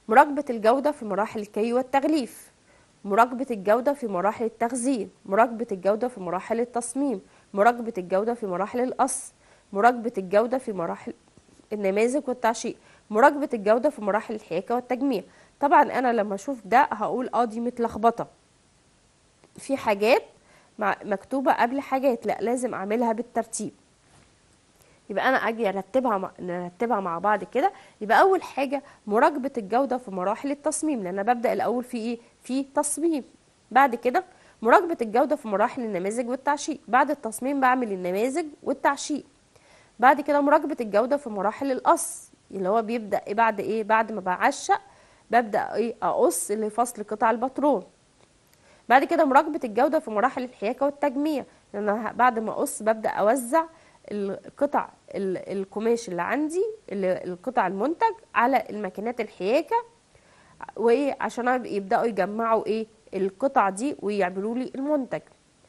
مراقبة الجودة في مراحل الكي والتغليف مراقبة الجودة في مراحل التخزين مراقبة الجودة في مراحل التصميم مراقبة الجودة في مراحل القص مراقبة الجودة في مراحل النماذج والتعشيق مراقبة الجودة في مراحل الحياكة والتجميع طبعا أنا لما أشوف ده هقول اه دي متلخبطة في حاجات مع- مكتوبة قبل حاجات لا لازم أعملها بالترتيب يبقى انا اجي ارتبها مع... نرتبها مع بعض كده يبقى اول حاجه مراقبه الجوده في مراحل التصميم لان أنا ببدا الاول في ايه في تصميم بعد كده مراقبه الجوده في مراحل النماذج والتعشيق بعد التصميم بعمل النماذج والتعشيق بعد كده مراقبه الجوده في مراحل القص اللي هو بيبدا إيه بعد ايه بعد ما بعشق ببدا ايه اقص لفصل قطع الباترون بعد كده مراقبة الجودة في مراحل الحياكة والتجميع لأن أنا بعد ما أقص ببدأ أوزع القطع ال- القماش اللي عندي اللي- القطع المنتج على الماكينات الحياكة وإيه عشان يبدأوا يجمعوا إيه القطع دي ويعملوا لي المنتج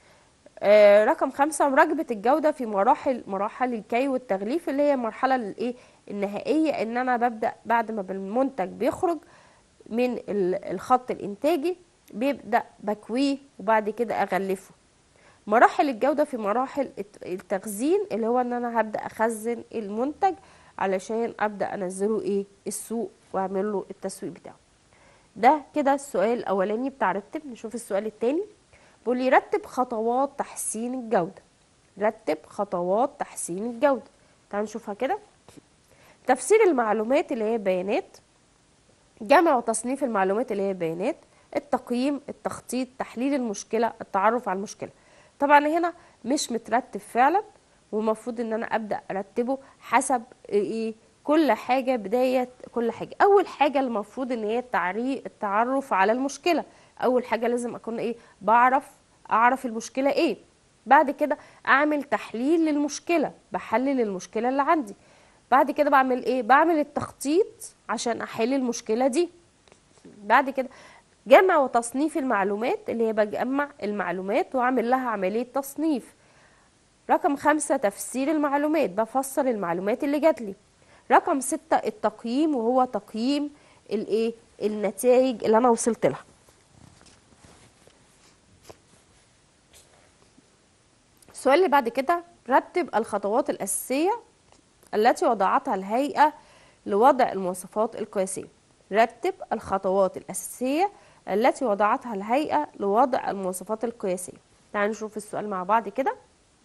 آه، رقم خمسة مراقبة الجودة في مراحل مراحل الكي والتغليف اللي هي المرحلة الايه النهائية ان انا ببدأ بعد ما المنتج بيخرج من ال- الخط الانتاجي بيبدأ بكويه وبعد كده اغلفه مراحل الجودة في مراحل الت- التخزين اللي هو ان انا هبدأ اخزن المنتج علشان ابدأ انزله ايه السوق واعمل له التسويق بتاعه ده كده السؤال الاولاني بتاع رتب نشوف السؤال التاني بيقول لي رتب خطوات تحسين الجودة رتب خطوات تحسين الجودة تعالوا نشوفها كده تفسير المعلومات اللي هي بيانات جمع وتصنيف المعلومات اللي هي بيانات التقييم التخطيط تحليل المشكلة التعرف على المشكلة طبعا هنا مش مترتب فعلا ومفروض ان انا ابدا ارتبه حسب ايه كل حاجه بدايه كل حاجه اول حاجه المفروض ان هي التعري التعرف على المشكله اول حاجه لازم اكون ايه بعرف اعرف المشكله ايه بعد كده اعمل تحليل للمشكله بحلل المشكله اللي عندي بعد كده بعمل ايه بعمل التخطيط عشان احل المشكله دي بعد كده جمع وتصنيف المعلومات اللي هي بجمع المعلومات واعمل لها عمليه تصنيف رقم خمسة تفسير المعلومات بفسر المعلومات اللي جات لي رقم ستة التقييم وهو تقييم الايه النتائج اللي انا وصلت لها السؤال اللي بعد كده رتب الخطوات الأساسية التي وضعتها الهيئة لوضع المواصفات القياسية رتب الخطوات الأساسية التي وضعتها الهيئة لوضع المواصفات القياسية تعالوا نشوف السؤال مع بعض كده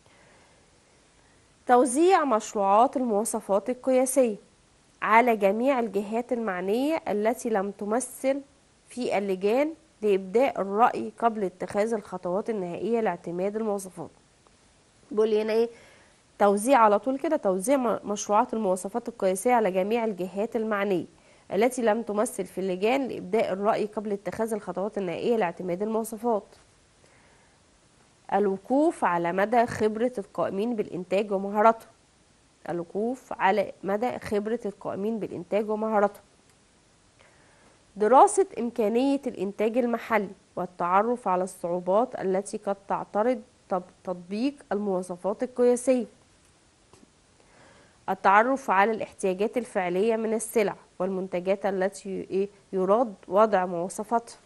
توزيع مشروعات المواصفات القياسية على جميع الجهات المعنية التي لم تمثل في اللجان لإبداء الرأي قبل اتخاذ الخطوات النهائية لاعتماد المواصفات بيقول لي هنا ايه توزيع على طول كده توزيع م- مشروعات المواصفات القياسية على جميع الجهات المعنية التي لم تمثل في اللجان لإبداء الرأي قبل اتخاذ الخطوات النهائية لاعتماد المواصفات الوقوف على مدى خبرة القائمين بالإنتاج ومهاراتهم الوقوف على مدى خبرة القائمين بالإنتاج ومهاراتهم دراسة إمكانية الإنتاج المحلي والتعرف على الصعوبات التي قد تعترض تط- تطبيق المواصفات القياسية التعرف على الاحتياجات الفعلية من السلع والمنتجات التي إيه يراد وضع مواصفاتها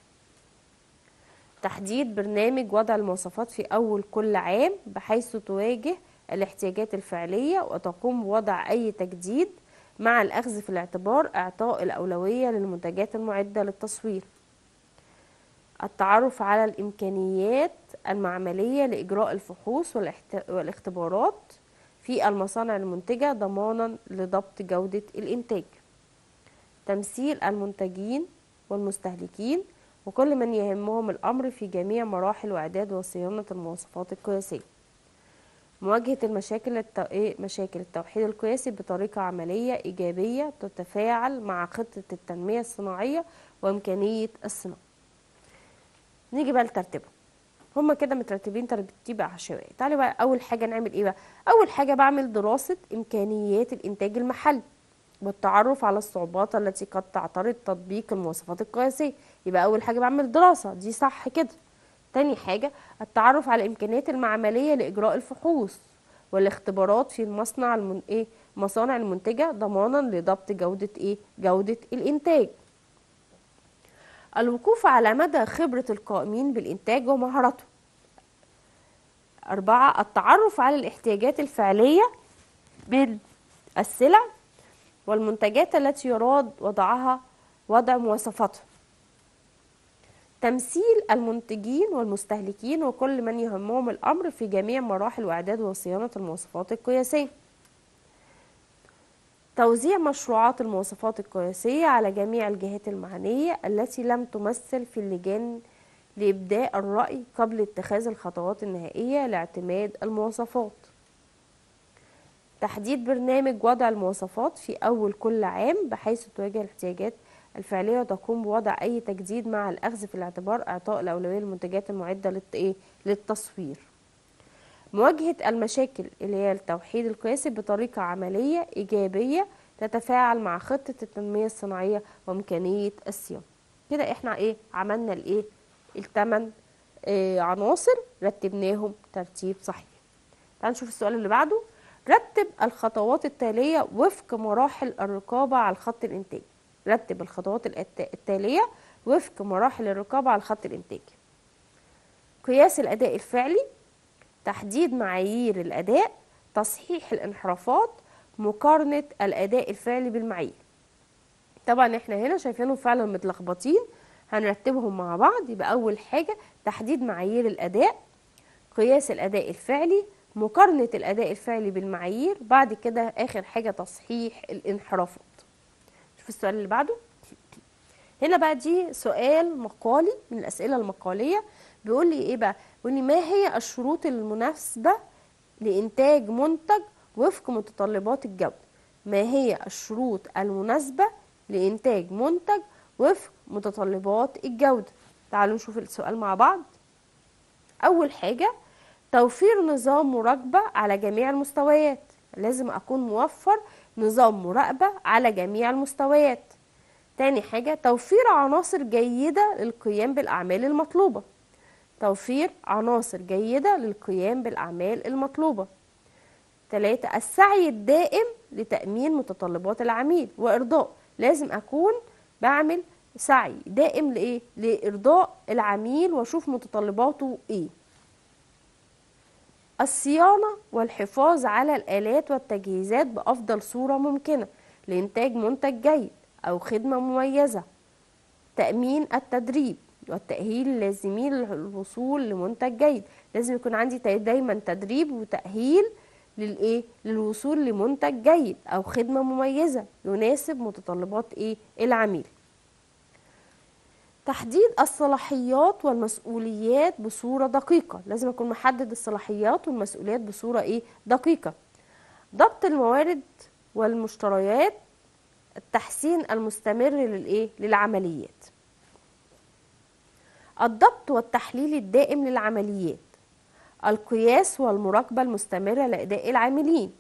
تحديد برنامج وضع المواصفات في أول كل عام بحيث تواجه الاحتياجات الفعلية وتقوم بوضع أي تجديد مع الأخذ في الاعتبار إعطاء الأولوية للمنتجات المعدة للتصوير التعرف على الإمكانيات المعملية لإجراء الفحوص والاحت- والاختبارات في المصانع المنتجة ضمانا لضبط جودة الإنتاج تمثيل المنتجين والمستهلكين وكل من يهمهم الأمر في جميع مراحل وإعداد وصيانة المواصفات القياسية مواجهة المشاكل الت... إيه؟ مشاكل التوحيد القياسي بطريقة عملية إيجابية تتفاعل مع خطة التنمية الصناعية وإمكانية الصناعة نيجي بقى لترتيبهم هما كده مترتبين ترتيب عشوائي تعالوا بقى أول حاجة نعمل إيه بقى أول حاجة بعمل دراسة إمكانيات الإنتاج المحلي والتعرف على الصعوبات التي قد تعترض تطبيق المواصفات القياسية يبقى أول حاجة بعمل دراسة دي صح كده تاني حاجة التعرف على الإمكانيات المعملية لإجراء الفحوص والاختبارات في المصنع المن... إيه؟ مصانع المنتجة ضمانا لضبط جودة إيه؟ جودة الإنتاج الوقوف على مدى خبرة القائمين بالإنتاج ومهارته أربعة التعرف على الاحتياجات الفعلية من السلع والمنتجات التي يراد وضعها وضع مواصفاتها تمثيل المنتجين والمستهلكين وكل من يهمهم الأمر في جميع مراحل وإعداد وصيانة المواصفات القياسية توزيع مشروعات المواصفات القياسية على جميع الجهات المعنية التي لم تمثل في اللجان لإبداء الرأي قبل اتخاذ الخطوات النهائية لاعتماد المواصفات تحديد برنامج وضع المواصفات في أول كل عام بحيث تواجه الاحتياجات الفعلية وتقوم بوضع أي تجديد مع الأخذ في الاعتبار إعطاء الأولوية للمنتجات المعدة للت- إيه؟ للتصوير مواجهة المشاكل اللي هي التوحيد القياسي بطريقة عملية إيجابية تتفاعل مع خطة التنمية الصناعية وإمكانية الصيانة كده احنا ايه عملنا الايه الثمان إيه عناصر رتبناهم ترتيب صحيح تعالوا نشوف السؤال اللي بعده رتب الخطوات التالية وفق مراحل الرقابة على خط الإنتاج رتب الخطوات الأت- التالية وفق مراحل الرقابة على خط الإنتاج قياس الأداء الفعلي تحديد معايير الأداء تصحيح الانحرافات مقارنة الأداء الفعلي بالمعايير طبعا احنا هنا شايفينهم فعلا متلخبطين هنرتبهم مع بعض يبقى أول حاجة تحديد معايير الأداء قياس الأداء الفعلي مقارنة الأداء الفعلي بالمعايير بعد كده آخر حاجة تصحيح الانحرافات شوف السؤال اللي بعده هنا بقى دي سؤال مقالي من الأسئلة المقالية بيقول لي إيه بقى بيقول لي ما هي الشروط المناسبة لإنتاج منتج وفق متطلبات الجودة ما هي الشروط المناسبة لإنتاج منتج وفق متطلبات الجودة تعالوا نشوف السؤال مع بعض أول حاجة توفير نظام مراقبة على جميع المستويات لازم أكون موفر نظام مراقبة على جميع المستويات تاني حاجة توفير عناصر جيدة للقيام بالأعمال المطلوبة توفير عناصر جيدة للقيام بالأعمال المطلوبة ثلاثة السعي الدائم لتأمين متطلبات العميل وإرضاء لازم أكون بعمل سعي دائم لإيه؟ لإرضاء العميل وأشوف متطلباته إيه الصيانة والحفاظ على الآلات والتجهيزات بأفضل صورة ممكنة لإنتاج منتج جيد أو خدمة مميزة تأمين التدريب والتأهيل اللازمين للوصول لمنتج جيد لازم يكون عندي تا- دايما تدريب وتأهيل للإيه؟ للوصول لمنتج جيد أو خدمة مميزة يناسب متطلبات إيه؟ العميل تحديد الصلاحيات والمسؤوليات بصورة دقيقة لازم أكون محدد الصلاحيات والمسؤوليات بصورة إيه؟ دقيقة ضبط الموارد والمشتريات التحسين المستمر للإيه؟ للعمليات الضبط والتحليل الدائم للعمليات القياس والمراقبة المستمرة لأداء العاملين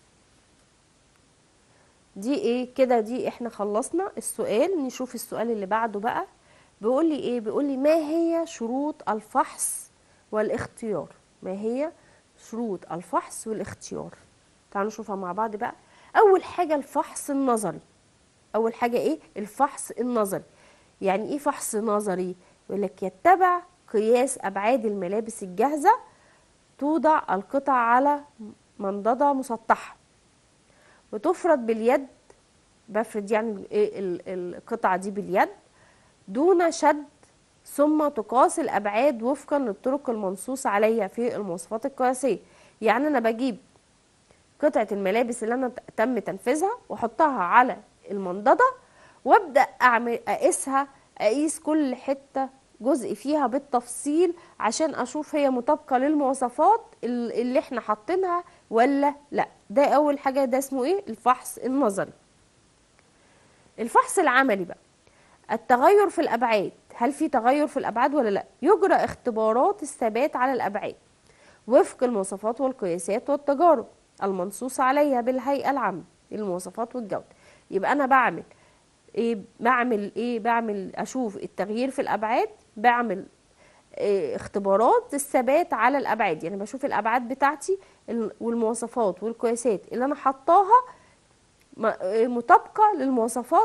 دي ايه كده دي احنا خلصنا السؤال نشوف السؤال اللي بعده بقى بيقول لي ايه بيقول لي ما هي شروط الفحص والاختيار ما هي شروط الفحص والاختيار تعالوا نشوفها مع بعض بقى اول حاجة الفحص النظري اول حاجة ايه الفحص النظري يعني ايه فحص نظري يقول لك يتبع قياس ابعاد الملابس الجاهزة توضع القطع على منضدة مسطحة وتفرد باليد بفرد يعني إيه ال- القطعة دي باليد دون شد ثم تقاس الأبعاد وفقا للطرق المنصوص عليها في المواصفات القياسية يعني أنا بجيب قطعة الملابس اللي أنا ت- تم تنفيذها وأحطها على المنضدة وأبدأ أعمل أقيسها أقيس كل حتة جزء فيها بالتفصيل عشان أشوف هي مطابقة للمواصفات ال- اللي احنا حاطينها ولا لا ده أول حاجة ده اسمه إيه الفحص النظري الفحص العملي بقى التغير في الأبعاد هل في تغير في الأبعاد ولا لا يجرى اختبارات الثبات على الأبعاد وفق المواصفات والقياسات والتجارب المنصوص عليها بالهيئة العامة للمواصفات والجودة يبقى أنا بعمل إيه بعمل إيه بعمل أشوف التغيير في الأبعاد بعمل إيه اختبارات الثبات على الأبعاد يعني بشوف الأبعاد بتاعتي ال- والمواصفات والقياسات اللي أنا حطاها م- إيه مطابقة للمواصفات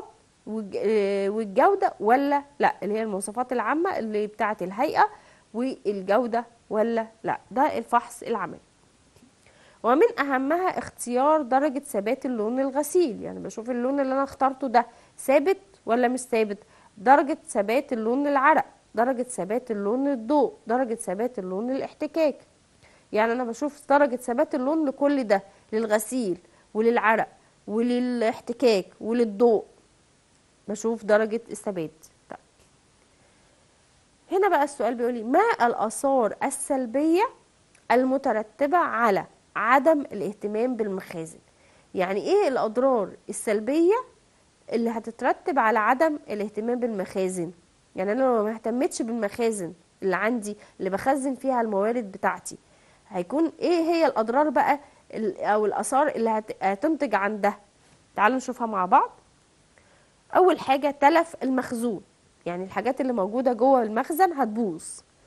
والج- آه، والجودة ولا لا اللي هي المواصفات العامة اللي بتاعة الهيئة والجودة ولا لا ده الفحص العملي ومن أهمها اختيار درجة ثبات اللون الغسيل يعني بشوف اللون اللي أنا اخترته ده ثابت ولا مش ثابت درجة ثبات اللون العرق درجة ثبات اللون الضوء درجة ثبات اللون الاحتكاك يعني أنا بشوف درجة ثبات اللون لكل ده للغسيل وللعرق وللاحتكاك وللضوء بشوف درجة الثبات طيب. هنا بقى السؤال بيقولي ما الآثار السلبية المترتبة على عدم الاهتمام بالمخازن يعني ايه الأضرار السلبية اللي هتترتب على عدم الاهتمام بالمخازن يعني انا لو ما اهتمتش بالمخازن اللي عندي اللي بخزن فيها الموارد بتاعتي هيكون ايه هي الاضرار بقى ال- او الاثار اللي هت- هتنتج عن ده تعالوا نشوفها مع بعض اول حاجه تلف المخزون يعني الحاجات اللي موجوده جوه المخزن هتبوظ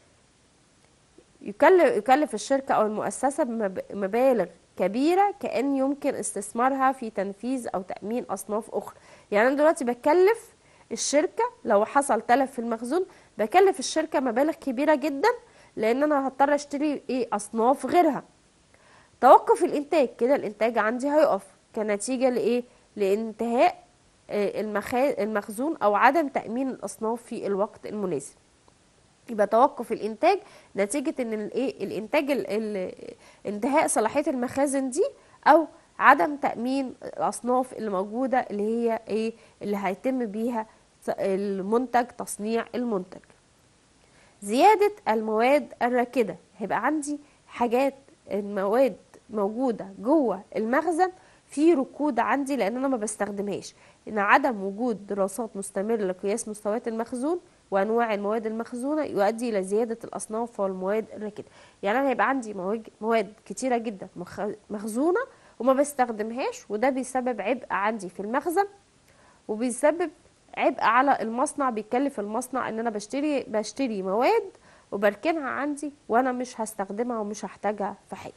يكلف يكلف الشركه او المؤسسه بمب- مبالغ كبيره كان يمكن استثمارها في تنفيذ او تامين اصناف اخرى يعني انا دلوقتي بكلف الشركه لو حصل تلف في المخزون بكلف الشركه مبالغ كبيره جدا لان انا هضطر اشتري ايه اصناف غيرها توقف الانتاج كده الانتاج عندي هيقف كنتيجه لايه لانتهاء آه، المخا- المخزون او عدم تامين الاصناف في الوقت المناسب يبقى توقف الانتاج نتيجه ان الايه الانتاج ال- ال- انتهاء صلاحيه المخازن دي او عدم تامين الاصناف اللي موجوده اللي هي ايه اللي هيتم بيها ت- المنتج تصنيع المنتج زيادة المواد الراكدة هيبقى عندي حاجات المواد موجودة جوه المخزن في ركود عندي لان انا ما بستخدمهاش ان عدم وجود دراسات مستمرة لقياس مستويات المخزون وانواع المواد المخزونة يؤدي الى زيادة الاصناف والمواد الراكدة يعني انا هيبقى عندي مواد مواد كتيرة جدا مخ- مخزونة وما بستخدمهاش وده بيسبب عبء عندي في المخزن وبيسبب عبء على المصنع بيكلف المصنع ان انا بشتري بشتري مواد وبركنها عندي وانا مش هستخدمها ومش هحتاجها في حاجه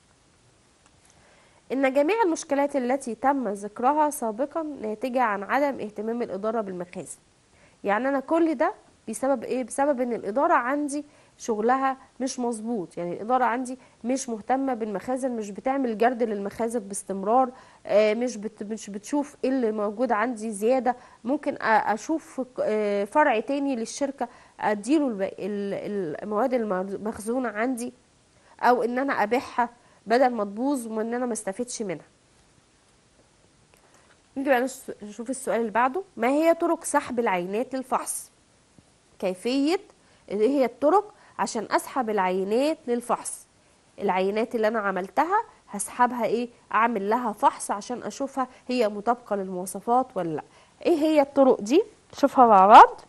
ان جميع المشكلات التي تم ذكرها سابقا ناتجه عن عدم اهتمام الاداره بالمخازن يعني انا كل ده بسبب ايه بسبب ان الاداره عندي شغلها مش مظبوط يعني الاداره عندي مش مهتمه بالمخازن مش بتعمل جرد للمخازن باستمرار آه، مش بت مش بتشوف ايه اللي موجود عندي زياده ممكن أ- اشوف آه، فرع تاني للشركه اديله الب- ال- المواد المخزونه عندي او ان انا ابيعها بدل ما تبوظ وان انا ما استفدش منها نيجي بقى نش- نشوف السؤال اللي بعده ما هي طرق سحب العينات للفحص كيفية ايه هي الطرق عشان اسحب العينات للفحص العينات اللي انا عملتها هسحبها ايه اعمل لها فحص عشان اشوفها هي مطابقة للمواصفات ولا لا ايه هي الطرق دي نشوفها مع بعض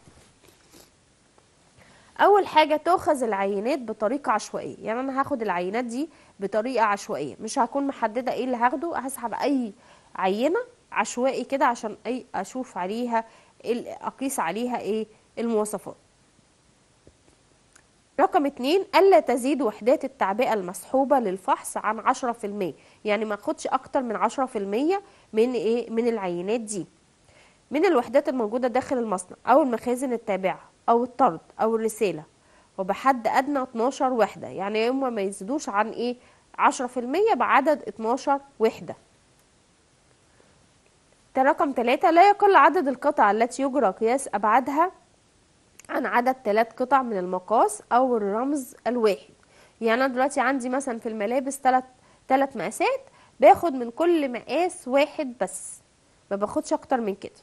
اول حاجه تؤخذ العينات بطريقه عشوائيه يعني انا هاخد العينات دي بطريقه عشوائيه مش هكون محدده ايه اللي هاخده هسحب اي عينه عشوائي كده عشان اي اشوف عليها ال- اقيس عليها ايه المواصفات رقم اتنين ألا تزيد وحدات التعبئة المسحوبة للفحص عن عشرة في المية يعني ما اخدش أكتر من عشرة في المية من إيه من العينات دي من الوحدات الموجودة داخل المصنع أو المخازن التابعة أو الطرد أو الرسالة وبحد أدنى 12 وحدة يعني هما ما يزيدوش عن إيه 10% بعدد 12 وحدة ده رقم ثلاثة لا يقل عدد القطع التي يجرى قياس أبعادها عن عدد ثلاث قطع من المقاس أو الرمز الواحد يعني أنا دلوقتي عندي مثلا في الملابس ثلاث ثلاث مقاسات باخد من كل مقاس واحد بس ما باخدش أكتر من كده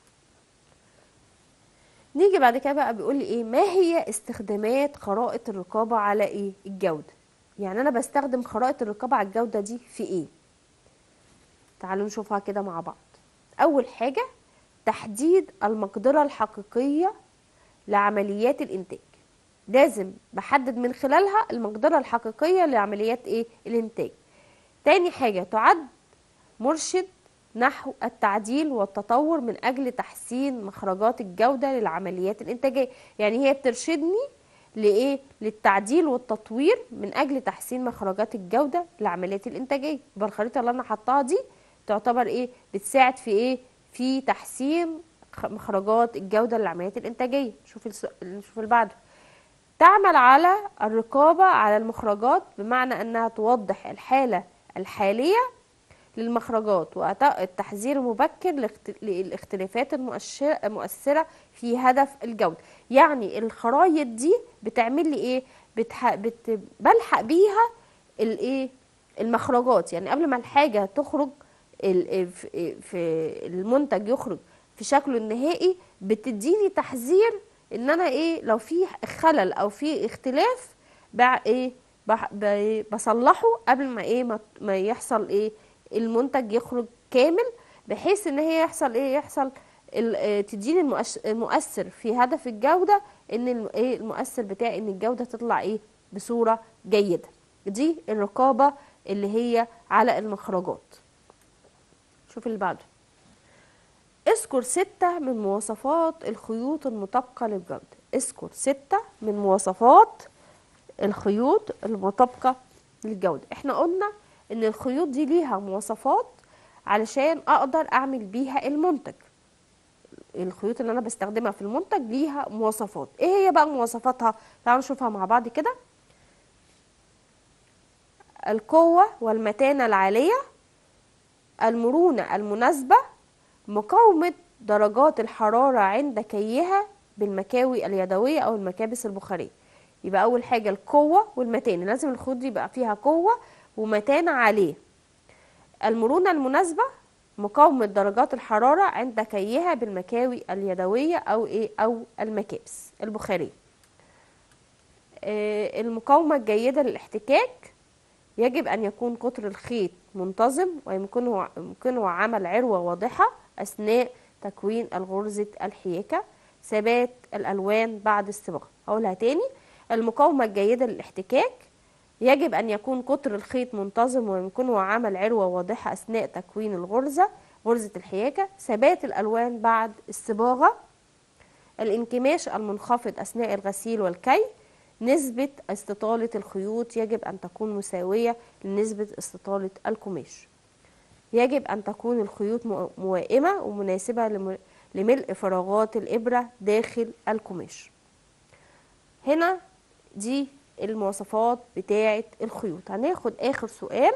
نيجي بعد كده بقى بيقول لي ايه ما هي استخدامات خرائط الرقابة على ايه الجودة يعني انا بستخدم خرائط الرقابة على الجودة دي في ايه تعالوا نشوفها كده مع بعض اول حاجة تحديد المقدرة الحقيقية لعمليات الانتاج لازم بحدد من خلالها المقدرة الحقيقية لعمليات ايه الانتاج تاني حاجة تعد مرشد نحو التعديل والتطور من أجل تحسين مخرجات الجودة للعمليات الإنتاجية يعني هي بترشدني لإيه؟ للتعديل والتطوير من أجل تحسين مخرجات الجودة للعمليات الإنتاجية يبقى الخريطة اللي أنا حطاها دي تعتبر إيه؟ بتساعد في إيه؟ في تحسين خ- مخرجات الجودة للعمليات الإنتاجية شوف الس... شوف اللي بعده تعمل على الرقابة على المخرجات بمعنى أنها توضح الحالة الحالية للمخرجات والتحذير المبكر لاخت- للاختلافات المؤشرة المؤثرة في هدف الجودة يعني الخرايط دي بتعمل لي ايه بتح... بت... بلحق بيها الايه المخرجات يعني قبل ما الحاجة تخرج ال... في في المنتج يخرج في شكله النهائي بتديني تحذير ان انا ايه لو في خلل او في اختلاف بع... ايه بح... ب... بصلحه قبل ما ايه ما, ما يحصل ايه المنتج يخرج كامل بحيث ان هي يحصل ايه يحصل ال- آه، تديني المؤش- المؤثر في هدف الجودة ان الم- ايه المؤثر بتاعي ان الجودة تطلع ايه بصورة جيدة دي الرقابة اللي هي على المخرجات شوف اللي بعده اذكر ستة من مواصفات الخيوط المطابقة للجودة اذكر ستة من مواصفات الخيوط المطابقة للجودة احنا قلنا ان الخيوط دي ليها مواصفات علشان اقدر اعمل بيها المنتج الخيوط اللي انا بستخدمها في المنتج ليها مواصفات ايه هي بقى مواصفاتها تعالوا نشوفها مع بعض كده القوة والمتانة العالية المرونة المناسبة مقاومة درجات الحرارة عند كيها بالمكاوي اليدوية أو المكابس البخارية يبقى أول حاجة القوة والمتانة لازم الخيوط دي يبقى فيها قوة ومتانة عالية المرونة المناسبة مقاومة درجات الحرارة عند كيها بالمكاوي اليدوية أو إيه أو المكابس البخارية آه، المقاومة الجيدة للاحتكاك يجب أن يكون قطر الخيط منتظم ويمكنه يمكنه عمل عروة واضحة أثناء تكوين الغرزة الحياكة ثبات الألوان بعد الصبغة هقولها تاني المقاومة الجيدة للاحتكاك يجب أن يكون قطر الخيط منتظم ويمكنه عمل عروة واضحة أثناء تكوين الغرزة غرزة الحياكة ثبات الألوان بعد الصباغة الانكماش المنخفض أثناء الغسيل والكي نسبة استطالة الخيوط يجب أن تكون مساوية لنسبة استطالة القماش يجب أن تكون الخيوط مو- موائمة ومناسبة لم- لملء فراغات الإبرة داخل القماش هنا دي المواصفات بتاعة الخيوط هناخد آخر سؤال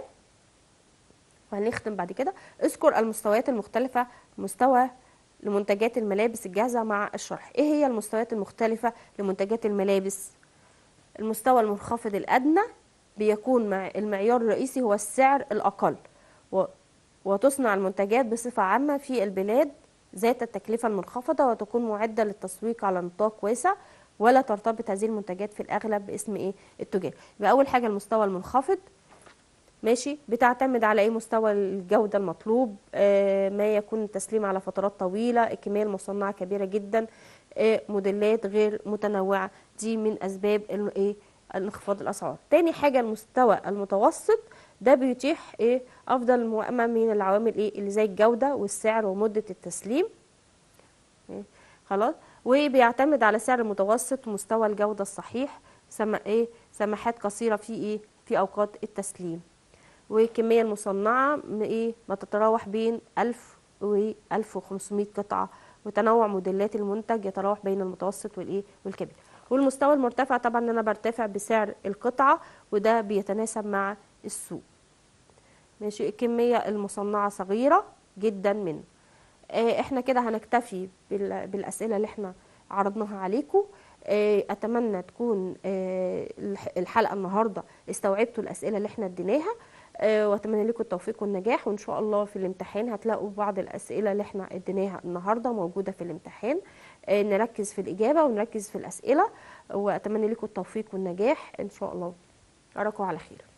وهنختم بعد كده اذكر المستويات المختلفة مستوى لمنتجات الملابس الجاهزة مع الشرح ايه هي المستويات المختلفة لمنتجات الملابس المستوى المنخفض الأدنى بيكون مع المعيار الرئيسي هو السعر الأقل و- وتصنع المنتجات بصفة عامة في البلاد ذات التكلفة المنخفضة وتكون معدة للتسويق على نطاق واسع ولا ترتبط هذه المنتجات في الأغلب باسم إيه التجار يبقى أول حاجة المستوى المنخفض ماشي بتعتمد على ايه مستوى الجودة المطلوب آه ما يكون التسليم على فترات طويلة الكمية المصنعة كبيرة جدا آه موديلات غير متنوعة دي من أسباب ال- ايه انخفاض الأسعار تاني حاجة المستوى المتوسط ده بيتيح ايه أفضل موائمة من العوامل ايه اللي زي الجودة والسعر ومدة التسليم إيه، خلاص وبيعتمد على سعر متوسط ومستوى الجودة الصحيح سم ايه سماحات قصيرة في ايه في أوقات التسليم والكمية المصنعة م- ايه ما تتراوح بين 1000 و 1500 قطعة وتنوع موديلات المنتج يتراوح بين المتوسط والايه والكبير والمستوى المرتفع طبعا ان انا برتفع بسعر القطعة وده بيتناسب مع السوق ماشي الكمية المصنعة صغيرة جدا منه آه، احنا كده هنكتفي بال- بالاسئله اللي احنا عرضناها عليكم آه، اتمنى تكون آه، الح- الحلقه النهارده استوعبتوا الاسئله اللي احنا اديناها آه، واتمنى لكم التوفيق والنجاح وان شاء الله في الامتحان هتلاقوا بعض الاسئله اللي احنا اديناها النهارده موجوده في الامتحان آه، نركز في الاجابه ونركز في الاسئله واتمنى لكم التوفيق والنجاح ان شاء الله اراكم على خير